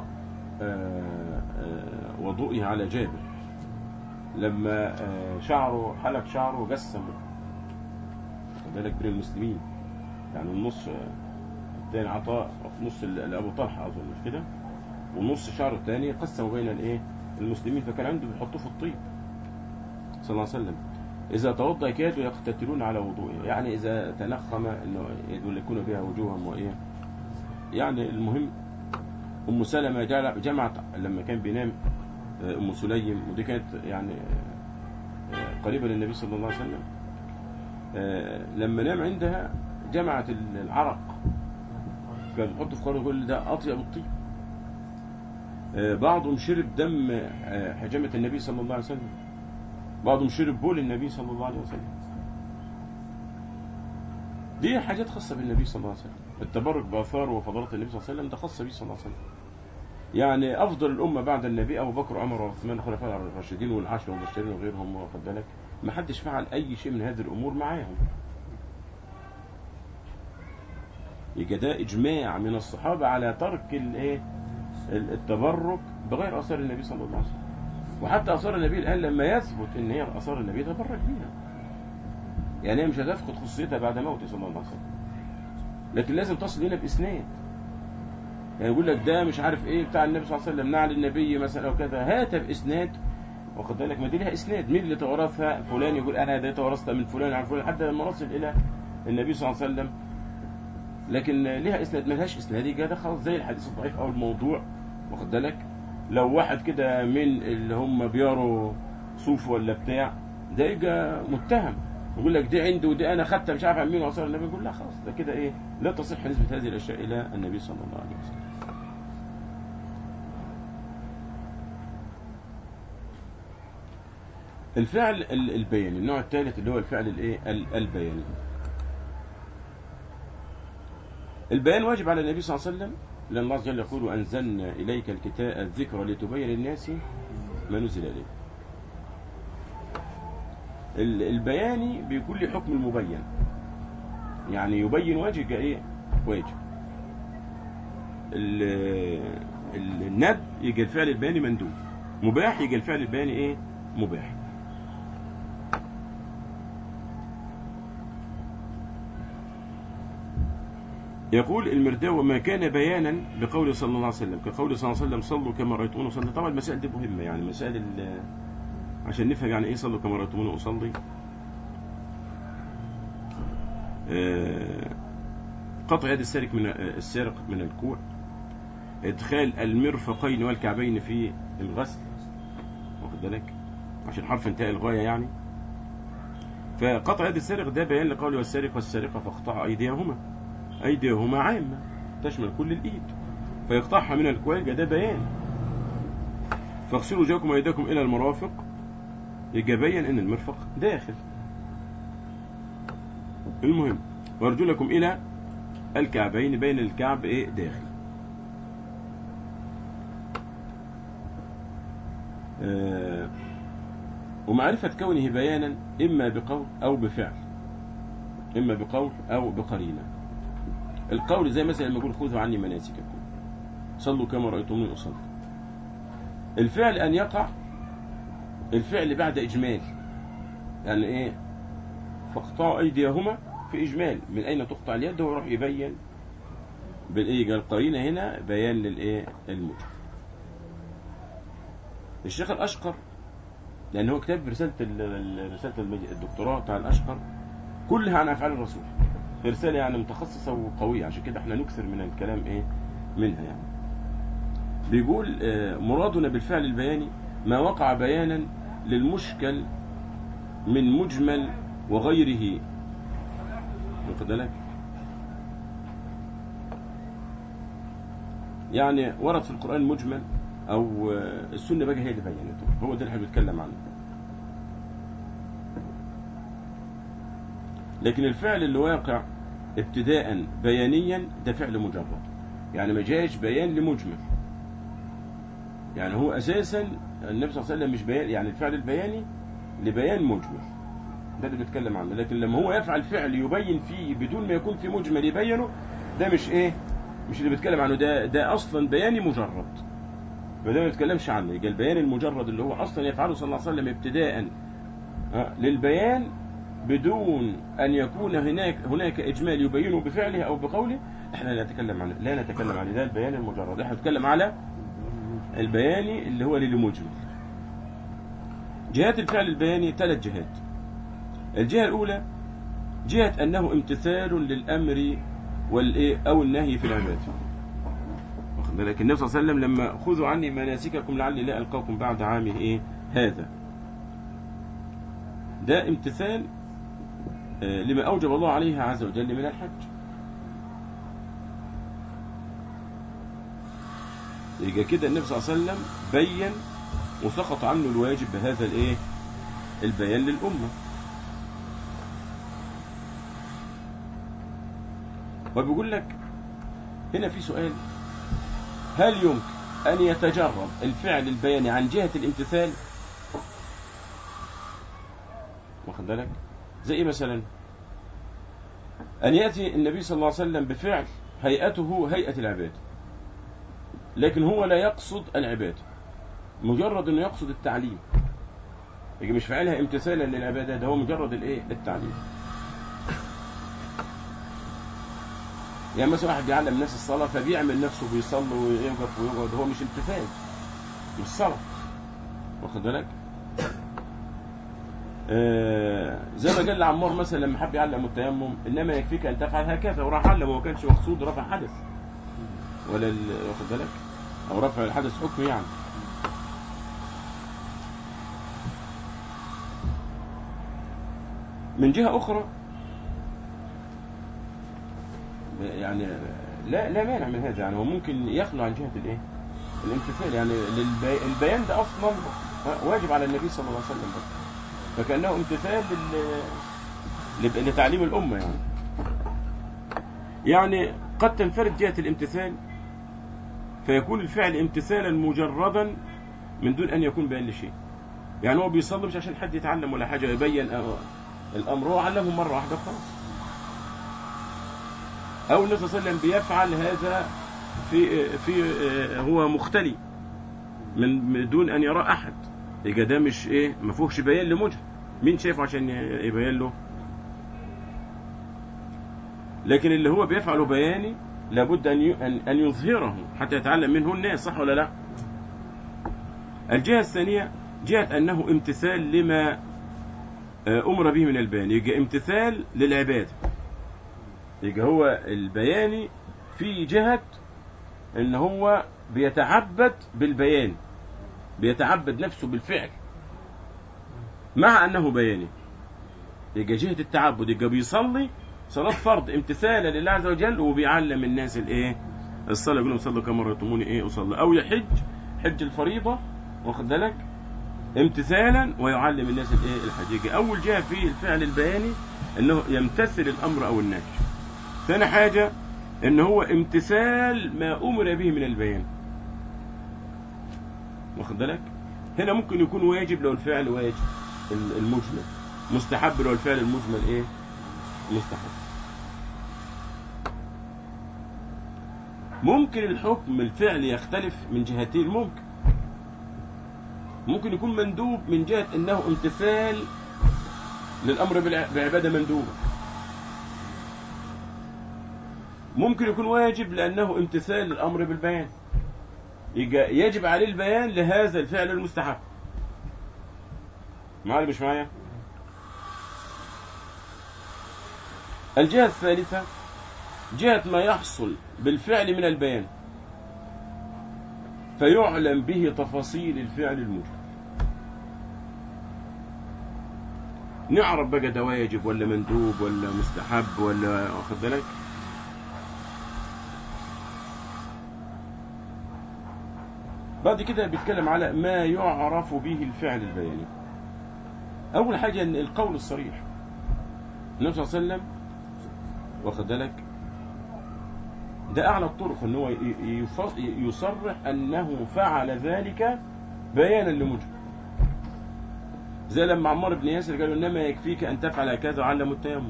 A: آه، وضوئه على جابر لما شعره حلق شعره وجسمه ذلك بين المسلمين يعني النص الثاني عطاء نص لأبو طلحة أظن مش كده والنص شعره الثاني قسموا بين الايه المسلمين فكان عنده بيحطوه في الطيب صلى الله عليه وسلم إذا توضأ كادوا يقتتلون على وضوئه يعني إذا تنخم إنه يدلكون بها وجوههم وإيه يعني المهم أم سلمة جمعت لما كان بينام أم سليم ودي كانت يعني قريبة للنبي صلى الله عليه وسلم لما نام عندها جمعت العرق كانت تحطه في قرن يقول ده أطيب الطيب بعضهم شرب دم حجامة النبي صلى الله عليه وسلم بعضهم شرب بول النبي صلى الله عليه وسلم دي حاجات خاصة بالنبي صلى الله عليه وسلم التبرك بآثار وفضلات النبي صلى الله عليه وسلم ده خاصة به صلى الله عليه وسلم يعني أفضل الأمة بعد النبي أبو بكر وعمر وعثمان الخلفاء الراشدين والعشرة والمبشرين وغيرهم واخد بالك ما حدش فعل أي شيء من هذه الأمور معاهم يبقى ده إجماع من الصحابة على ترك الايه التبرك بغير آثار النبي صلى الله عليه وسلم وحتى آثار النبي الآن لما يثبت إن هي آثار النبي تبرك بيها يعني هي مش هتفقد خصوصيتها بعد موته صلى الله عليه وسلم لكن لازم تصل هنا بإسناد يعني يقول لك ده مش عارف ايه بتاع النبي صلى الله عليه وسلم نعل النبي مثلا او كذا هات بإسناد واخد بالك ما دي لها إسناد مين اللي تورثها فلان يقول أنا ده تورثتها من فلان عن فلان حتى لما نصل إلى النبي صلى الله عليه وسلم لكن لها إسناد ما لهاش إسناد يبقى ده خلاص زي الحديث الضعيف أو الموضوع واخد بالك لو واحد كده من اللي هم بياروا صوف ولا بتاع ده يبقى متهم يقول لك دي عندي ودي انا خدتها مش عارف عن مين واثار النبي يقول لا خلاص ده كده ايه لا تصح نسبه هذه الاشياء الى النبي صلى الله عليه وسلم الفعل البياني النوع الثالث اللي هو الفعل الايه البياني البيان واجب على النبي صلى الله عليه وسلم لأن الله جل يقول وأنزلنا إليك الكتاب الذكر لتبين للناس ما نزل إليه البياني بيكون له حكم المبين يعني يبين واجب ايه واجب الند يجي الفعل البياني مندوب مباح يجي الفعل البياني ايه مباح يقول المرداوي ما كان بيانا بقول صلى الله عليه وسلم كقول صلى الله عليه وسلم صلوا كما رأيتموني أصلي طبعا المسائل دي مهمة يعني مسائل عشان نفهم يعني ايه صلوا كما رأيتموني أصلي قطع يد السارق من السارق من الكوع ادخال المرفقين والكعبين في الغسل واخد بالك عشان حرف انتهاء الغاية يعني فقطع يد السارق ده بيان لقوله والسارق والسارقة فاقطع أيديهما أيديهما عامة تشمل كل الإيد فيقطعها من الكوع ده بيان فاغسلوا وجهكم وأيديكم إلى المرافق يبقى بين إن المرفق داخل المهم وارجلكم إلى الكعبين بين الكعب ايه داخل آه، ومعرفة كونه بيانا إما بقول أو بفعل إما بقول أو بقرينة القول زي مثلا لما يقول خذوا عني مناسككم صلوا كما رأيتموني أصلي الفعل أن يقع الفعل بعد إجمال يعني إيه فاقطعوا أيديهما في إجمال من أين تقطع اليد هو يروح يبين بالإيه قال القرينة هنا بيان للإيه المجمل الشيخ الأشقر لأن هو كتاب رسالة ال- ال- رسالة المج- الدكتوراه بتاع الأشقر كلها عن أفعال الرسول رسالة يعني متخصصة وقوية عشان كده احنا نكثر من الكلام إيه منها يعني بيقول آه، مرادنا بالفعل البياني ما وقع بيانا للمشكل من مجمل وغيره واخد بالك يعني ورد في القرآن مجمل أو آه، السنة بقى هي اللي بينته هو ده اللي احنا بنتكلم عنه لكن الفعل اللي واقع ابتداء بيانيا ده فعل مجرد يعني ما جاش بيان لمجمل يعني هو اساسا النبي صلى الله عليه وسلم مش بيان يعني الفعل البياني لبيان مجمل ده اللي بيتكلم عنه لكن لما هو يفعل فعل يبين فيه بدون ما يكون في مجمل يبينه ده مش ايه مش اللي بيتكلم عنه ده ده اصلا بياني مجرد فده ما بيتكلمش عنه يبقى البيان المجرد اللي هو اصلا يفعله صلى الله عليه وسلم ابتداء ها، للبيان بدون ان يكون هناك هناك اجمال يبينه بفعله او بقوله احنا لا نتكلم عنه لا نتكلم عن ده البيان المجرد احنا نتكلم على البياني اللي هو للمجمل جهات الفعل البياني ثلاث جهات الجهة الأولى جهة أنه امتثال للأمر والإيه أو النهي في العبادة واخد بالك النبي صلى الله عليه وسلم لما خذوا عني مناسككم لعلي لا ألقاكم بعد عامه إيه هذا ده امتثال آه، لما أوجب الله عليه عز وجل من الحج يبقى كده النبي صلى الله عليه وسلم بين وسقط عنه الواجب بهذا الايه البيان للأمة وبيقول لك هنا في سؤال هل يمكن أن يتجرد الفعل البياني عن جهة الامتثال واخد بالك زي إيه مثلا أن يأتي النبي صلى الله عليه وسلم بفعل هيئته هيئة العباد لكن هو لا يقصد العبادة مجرد انه يقصد التعليم يجي مش فاعلها امتثالا للعبادة ده هو مجرد الايه التعليم يعني مثلا واحد بيعلم الناس الصلاة فبيعمل نفسه بيصلي ويقف ويقعد هو مش امتثال مش صلاة واخد بالك آه زي ما قال لعمار مثلا لما حب يعلم التيمم انما يكفيك ان تفعل هكذا وراح علم وما كانش مقصود رفع حدث ولا ال- واخد بالك او رفع الحدث حكم يعني من جهة أخرى يعني لا لا مانع من هذا يعني هو ممكن يخلو عن جهة الايه؟ الامتثال يعني للبي... البيان ده أصلا واجب على النبي صلى الله عليه وسلم بس فكأنه امتثال لل... لب- لتعليم الأمة يعني يعني قد تنفرد جهة الامتثال فيكون الفعل امتثالا مجردا من دون أن يكون بيان لشيء يعني هو بيصلي مش عشان حد يتعلم ولا حاجة يبين أو- الأمر هو علمه مرة واحدة خلاص أو النبي صلى الله عليه وسلم بيفعل هذا في في هو مختلي من من دون أن يرى أحد يبقى ده مش إيه ما فيهوش بيان لمجرد مين شايفه عشان يبين له لكن اللي هو بيفعله بياني لابد أن ي- أن أن يظهره حتى يتعلم منه الناس صح ولا لا الجهة الثانية جهة أنه امتثال لما آه، أمر به من البيان يبقى امتثال للعبادة يبقى هو البياني في جهة ان هو بيتعبد بالبيان بيتعبد نفسه بالفعل مع انه بياني يبقى جهة التعبد يبقى بيصلي صلاة فرض امتثالا لله عز وجل وبيعلم الناس الايه الصلاة يقول لهم صلوا كما رأيتموني ايه اصلي او يحج حج الفريضة واخد بالك امتثالا ويعلم الناس الايه الحج يبقى اول جهة في الفعل البياني انه يمتثل الامر او النهي ثاني حاجة ان هو امتثال ما امر به من البيان واخد بالك هنا ممكن يكون واجب لو الفعل واجب ال- المجمل مستحب لو الفعل المجمل ايه مستحب ممكن الحكم الفعل يختلف من جهتين ممكن ممكن يكون مندوب من جهة انه امتثال للامر بالع- بعبادة مندوبة ممكن يكون واجب لانه امتثال للامر بالبيان يجا- يجب عليه البيان لهذا الفعل المستحب معايا مش معايا الجهة الثالثة جهة ما يحصل بالفعل من البيان فيعلم به تفاصيل الفعل المجمل نعرف بقى ده واجب ولا مندوب ولا مستحب ولا واخد بالك بعد كده بيتكلم على ما يعرف به الفعل البياني اول حاجه ان القول الصريح النبي صلى الله عليه وسلم واخد بالك ده اعلى الطرق ان هو ي- يف- يصرح انه فعل ذلك بيانا لمجمل زي لما عمار بن ياسر قال له انما يكفيك ان تفعل كذا وعلموا التيمم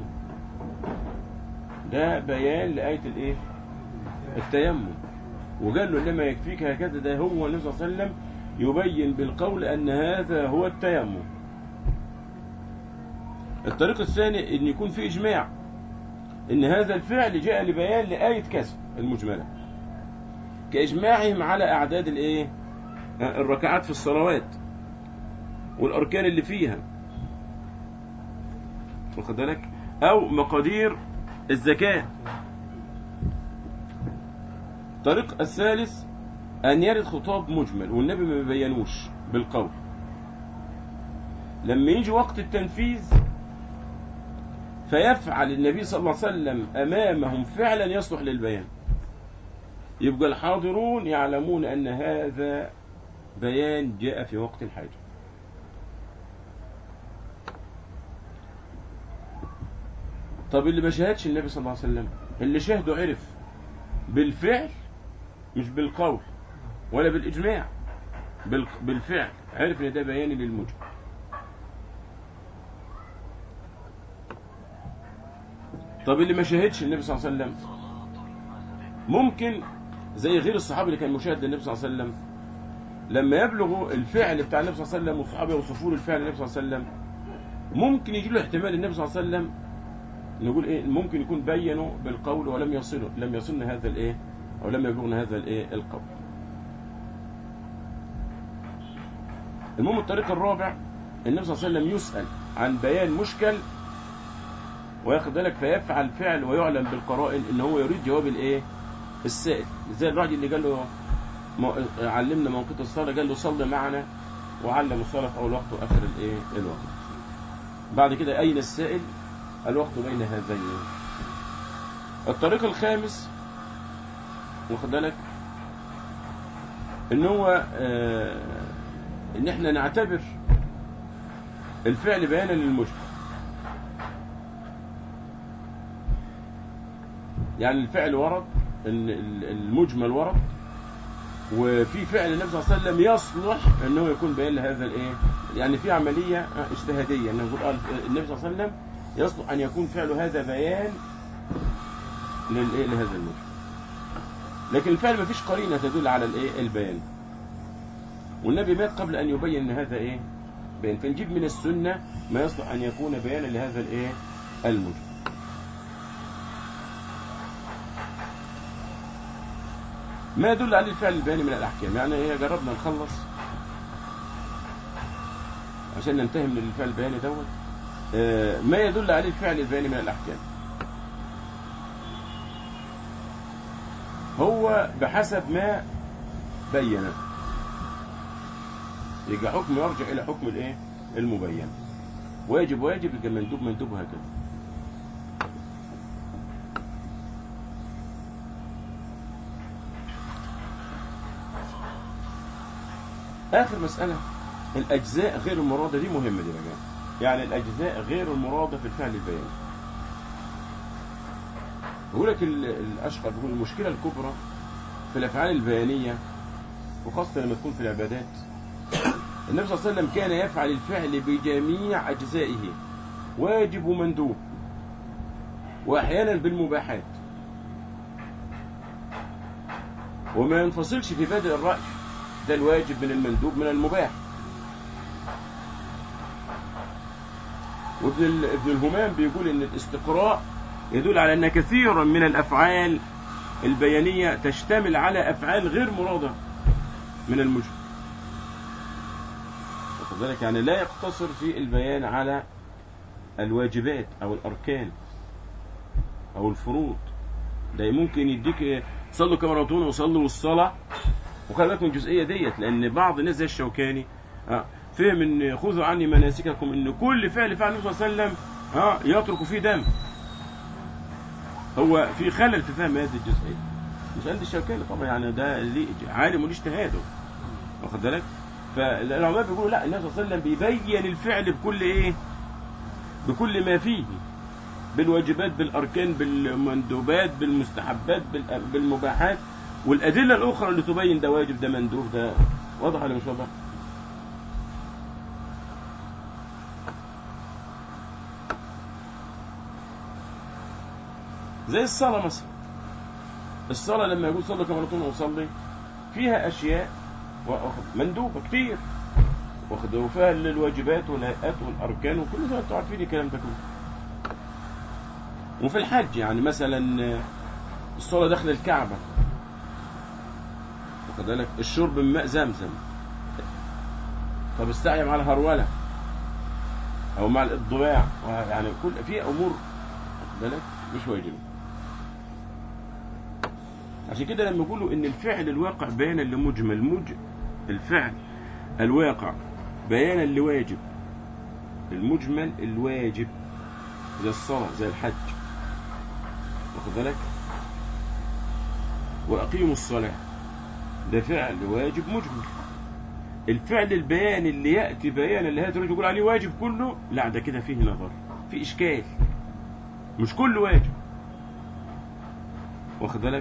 A: ده بيان لايه الايه التيمم وقال له انما يكفيك هكذا ده هو النبي صلى الله عليه وسلم يبين بالقول ان هذا هو التيمم الطريق الثاني ان يكون في اجماع ان هذا الفعل جاء لبيان لآية كذا المجملة كإجماعهم على أعداد الإيه الركعات في الصلوات والأركان اللي فيها واخد بالك أو مقادير الزكاة الطريق الثالث أن يرد خطاب مجمل والنبي ما بيبينوش بالقول لما يجي وقت التنفيذ فيفعل النبي صلى الله عليه وسلم أمامهم فعلا يصلح للبيان يبقى الحاضرون يعلمون أن هذا بيان جاء في وقت الحاجة طب اللي ما شاهدش النبي صلى الله عليه وسلم اللي شاهده عرف بالفعل مش بالقول ولا بالإجماع بال- بالفعل عرف ان ده بيان للمجمل طب اللي ما شاهدش النبي صلى الله عليه وسلم ممكن زي غير الصحابي اللي كان مشاهد للنبي صلى الله عليه وسلم لما يبلغوا الفعل بتاع النبي صلى الله عليه وسلم والصحابه يوصفوا له الفعل النبي صلى الله عليه وسلم ممكن يجي له احتمال النبي صلى الله عليه وسلم نقول ايه ممكن يكون بينوا بالقول ولم يصلوا لم يصلنا هذا الايه او لم يبلغنا هذا الايه القول المهم الطريق الرابع النبي صلى الله عليه وسلم يسأل عن بيان مشكل وياخد بالك فيفعل فعل ويعلم بالقرائن ان هو يريد جواب الايه السائل زي الراجل اللي قال له مو- علمنا موقت الصلاه قال له صل معنا وعلم الصلاه في اول وقت واخر الايه الوقت بعد كده اين السائل الوقت بين هذين الطريق الخامس واخد بالك ان هو آه ان احنا نعتبر الفعل بيانا للمجمل يعني الفعل ورد ان ال- المجمل ورد وفي فعل النبي صلى الله عليه وسلم يصلح انه يكون بيان لهذا الايه يعني في عمليه اجتهاديه انه يقول آه النبي صلى الله عليه وسلم يصلح ان يكون فعل هذا بيان للايه لهذا المجمل لكن الفعل ما فيش قرينه تدل على الايه البيان والنبي مات قبل ان يبين ان هذا ايه بيان فنجيب من السنه ما يصلح ان يكون بيانا لهذا الايه المجمل ما يدل عليه الفعل البياني من الأحكام يعني إيه جربنا نخلص عشان ننتهي من الفعل البياني دوت آه، ما يدل عليه الفعل البياني من الأحكام هو بحسب ما بين يبقى حكم يرجع إلى حكم الإيه المبين واجب واجب يبقى مندوب مندوب وهكذا آخر مسألة الأجزاء غير المرادة دي مهمة دي بقى يعني الأجزاء غير المرادة في الفعل البياني بيقول لك ال- الاشقر بيقول المشكله الكبرى في الافعال البيانيه وخاصه لما تكون في العبادات النبي صلى الله عليه وسلم كان يفعل الفعل بجميع اجزائه واجب ومندوب واحيانا بالمباحات وما ينفصلش في بادئ الراي ده الواجب من المندوب من المباح وابن ال- ابن الهمام بيقول ان الاستقراء يدل على ان كثيرا من الافعال البيانيه تشتمل على افعال غير مراده من المجرم واخد بالك يعني لا يقتصر في البيان على الواجبات او الاركان او الفروض ده ممكن يديك صلوا كما رأيتونا وصلوا والصلاه وخلي بالك من الجزئيه ديت لان بعض الناس زي الشوكاني آه، فهم ان خذوا عني مناسككم ان كل فعل فعل النبي صلى الله عليه وسلم اه يترك فيه دم هو في خلل في فهم هذه الجزئيه مش عند الشوكاني طبعا يعني ده ليه عالم وليه اجتهاده واخد بالك فالعلماء بيقولوا لا النبي صلى الله عليه وسلم بيبين الفعل بكل ايه بكل ما فيه بالواجبات بالاركان بالمندوبات بالمستحبات بال- بالمباحات والادله الاخرى اللي تبين ده واجب ده مندوب ده واضح ولا مش واضح زي الصلاه مثلا الصلاه لما يقول صلوا كما رأيتم وصلي فيها اشياء واخد مندوبه كتير واخد وفيها الواجبات والهيئات والاركان وكل ده انتوا عارفين الكلام ده كله وفي الحج يعني مثلا الصلاه داخل الكعبه واخد بالك الشرب من ماء زمزم طب السعي مع الهروله او مع الاضواع يعني كل في امور واخد بالك مش واجبه عشان كده لما يقولوا ان الفعل الواقع بيانا لمجمل مج الفعل الواقع بيانا لواجب المجمل الواجب زي الصلاة زي الحج واخد بالك وأقيموا الصلاة ده فعل واجب مجمل الفعل البياني اللي يأتي بيانا اللي هذا يقول عليه واجب كله لا ده كده فيه نظر في إشكال مش كله واجب واخد بالك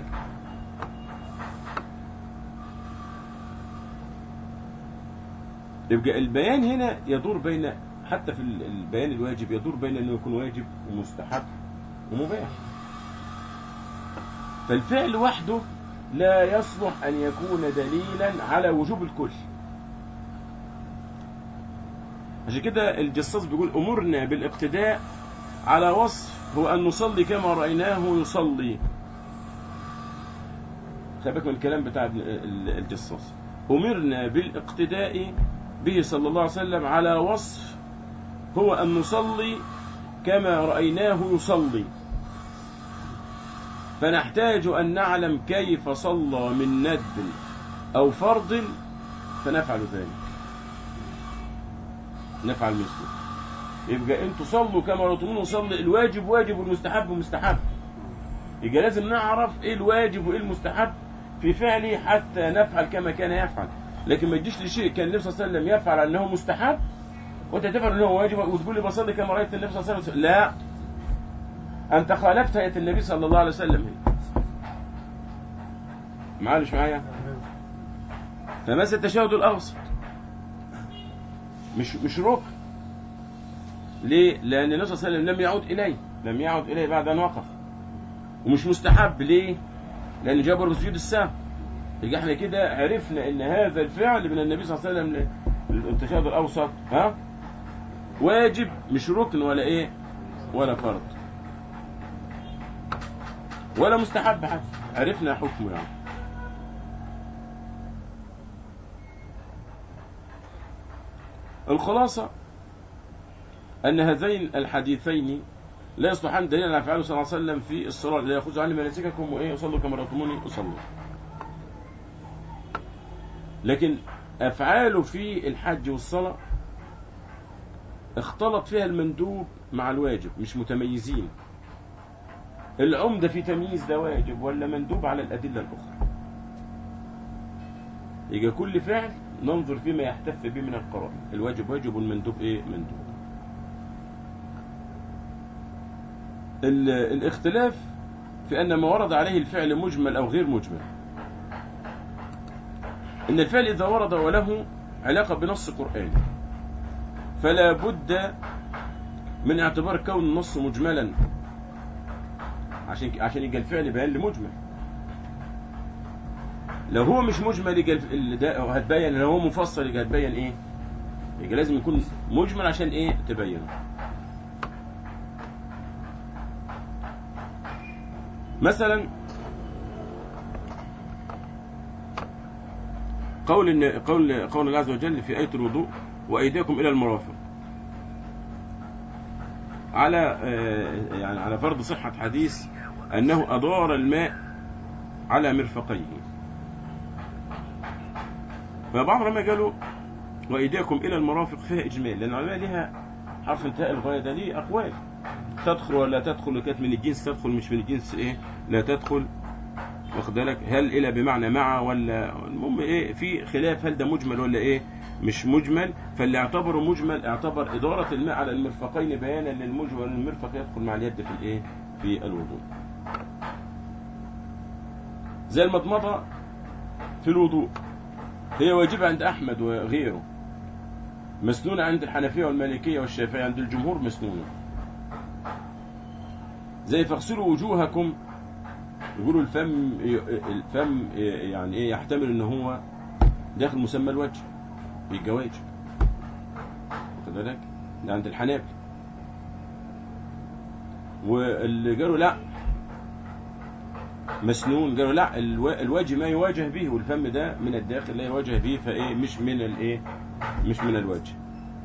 A: يبقى البيان هنا يدور بين حتى في البيان الواجب يدور بين انه يكون واجب ومستحب ومباح فالفعل وحده لا يصلح ان يكون دليلا على وجوب الكل عشان كده الجصاص بيقول امرنا بالاقتداء على وصف هو ان نصلي كما رايناه يصلي خلي بالك من الكلام بتاع ابن- ال- الجصاص امرنا بالاقتداء به صلى الله عليه وسلم على وصف هو أن نصلي كما رأيناه يصلي فنحتاج أن نعلم كيف صلى من ندب أو فرض فنفعل ذلك نفعل مثله يبقى انتوا صلوا كما رأيتمونا نصلي الواجب واجب والمستحب مستحب يبقى لازم نعرف ايه الواجب وايه المستحب في فعله حتى نفعل كما كان يفعل لكن ما تجيش لشيء كان النبي صلى الله عليه وسلم يفعل انه مستحب وانت تفعل انه واجب وتقول لي بصلي كما رايت النبي صلى الله عليه وسلم لا انت خالفت هيئه النبي صلى الله عليه وسلم معلش معايا فمثل التشهد الاوسط مش مش ركن ليه؟ لأن النبي صلى الله عليه وسلم لم يعود إليه لم يعود إليه بعد أن وقف ومش مستحب ليه؟ لأن جبر سجود السهو يبقى احنا كده عرفنا ان هذا الفعل من النبي صلى الله عليه وسلم التشهد الاوسط ها واجب مش ركن ولا ايه ولا فرض ولا مستحب حتى عرفنا حكمه يعني الخلاصة أن هذين الحديثين لا يصلحان دليلا على أفعاله صلى الله عليه وسلم في الصلاة لا يأخذوا عني مناسككم وإيه وصلوا كما رأيتموني وصلوا لكن أفعاله في الحج والصلاة اختلط فيها المندوب مع الواجب مش متميزين العمدة في تمييز ده واجب ولا مندوب على الأدلة الأخرى يبقى كل فعل ننظر فيما يحتف به من القرائن الواجب واجب والمندوب ايه مندوب ال- الاختلاف في أن ما ورد عليه الفعل مجمل أو غير مجمل إن الفعل إذا ورد وله علاقة بنص قرآني فلا بد من اعتبار كون النص مجملا عشان عشان يبقى الفعل بيان لمجمل لو هو مش مجمل يبقى ال- ده هتبين لو هو مفصل يبقى هتبين ايه يبقى لازم يكون مجمل عشان ايه تبينه مثلا قول إن قول قول الله عز وجل في آية الوضوء وأيديكم إلى المرافق على آه، يعني على فرض صحة حديث أنه أدار الماء على مرفقيه فبعض العلماء قالوا وأيديكم إلى المرافق فيها إجمال لأن العلماء لها حرف انتهاء الغاية ده ليه أقوال تدخل ولا تدخل كانت من الجنس تدخل مش من الجنس إيه لا تدخل واخد بالك هل إلى بمعنى مع ولا المهم إيه في خلاف هل ده مجمل ولا إيه مش مجمل فاللي اعتبره مجمل اعتبر إدارة الماء على المرفقين بيانا للمجمل المرفق يدخل مع اليد في الإيه في الوضوء زي المضمضة في الوضوء هي واجبة عند أحمد وغيره مسنونة عند الحنفية والمالكية والشافعية عند الجمهور مسنونة زي فاغسلوا وجوهكم يقولوا الفم الفم يعني ايه يحتمل ان هو داخل مسمى الوجه في الجواج واخد بالك ده عند الحنابل واللي قالوا لا مسنون قالوا لا الو- الوجه ما يواجه به والفم ده من الداخل لا يواجه به فايه مش من الايه مش من الوجه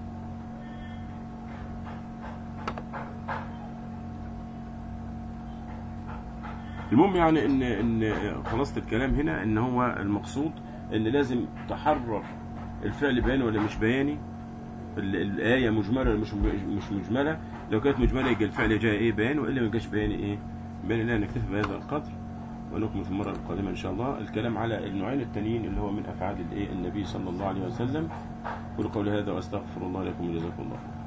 A: المهم يعني ان ان خلاصه الكلام هنا ان هو المقصود ان لازم تحرر الفعل بياني ولا مش بياني ال- الآية مجملة ولا مش مش مجملة لو كانت مجملة يبقى الفعل جاء إيه بيان وإلا ما جاش بياني إيه بيان لا نكتفي بهذا القدر ونكمل في المرة القادمة إن شاء الله الكلام على النوعين التانيين اللي هو من أفعال الإيه النبي صلى الله عليه وسلم قولوا قولي هذا وأستغفر الله لكم وجزاكم الله خيرا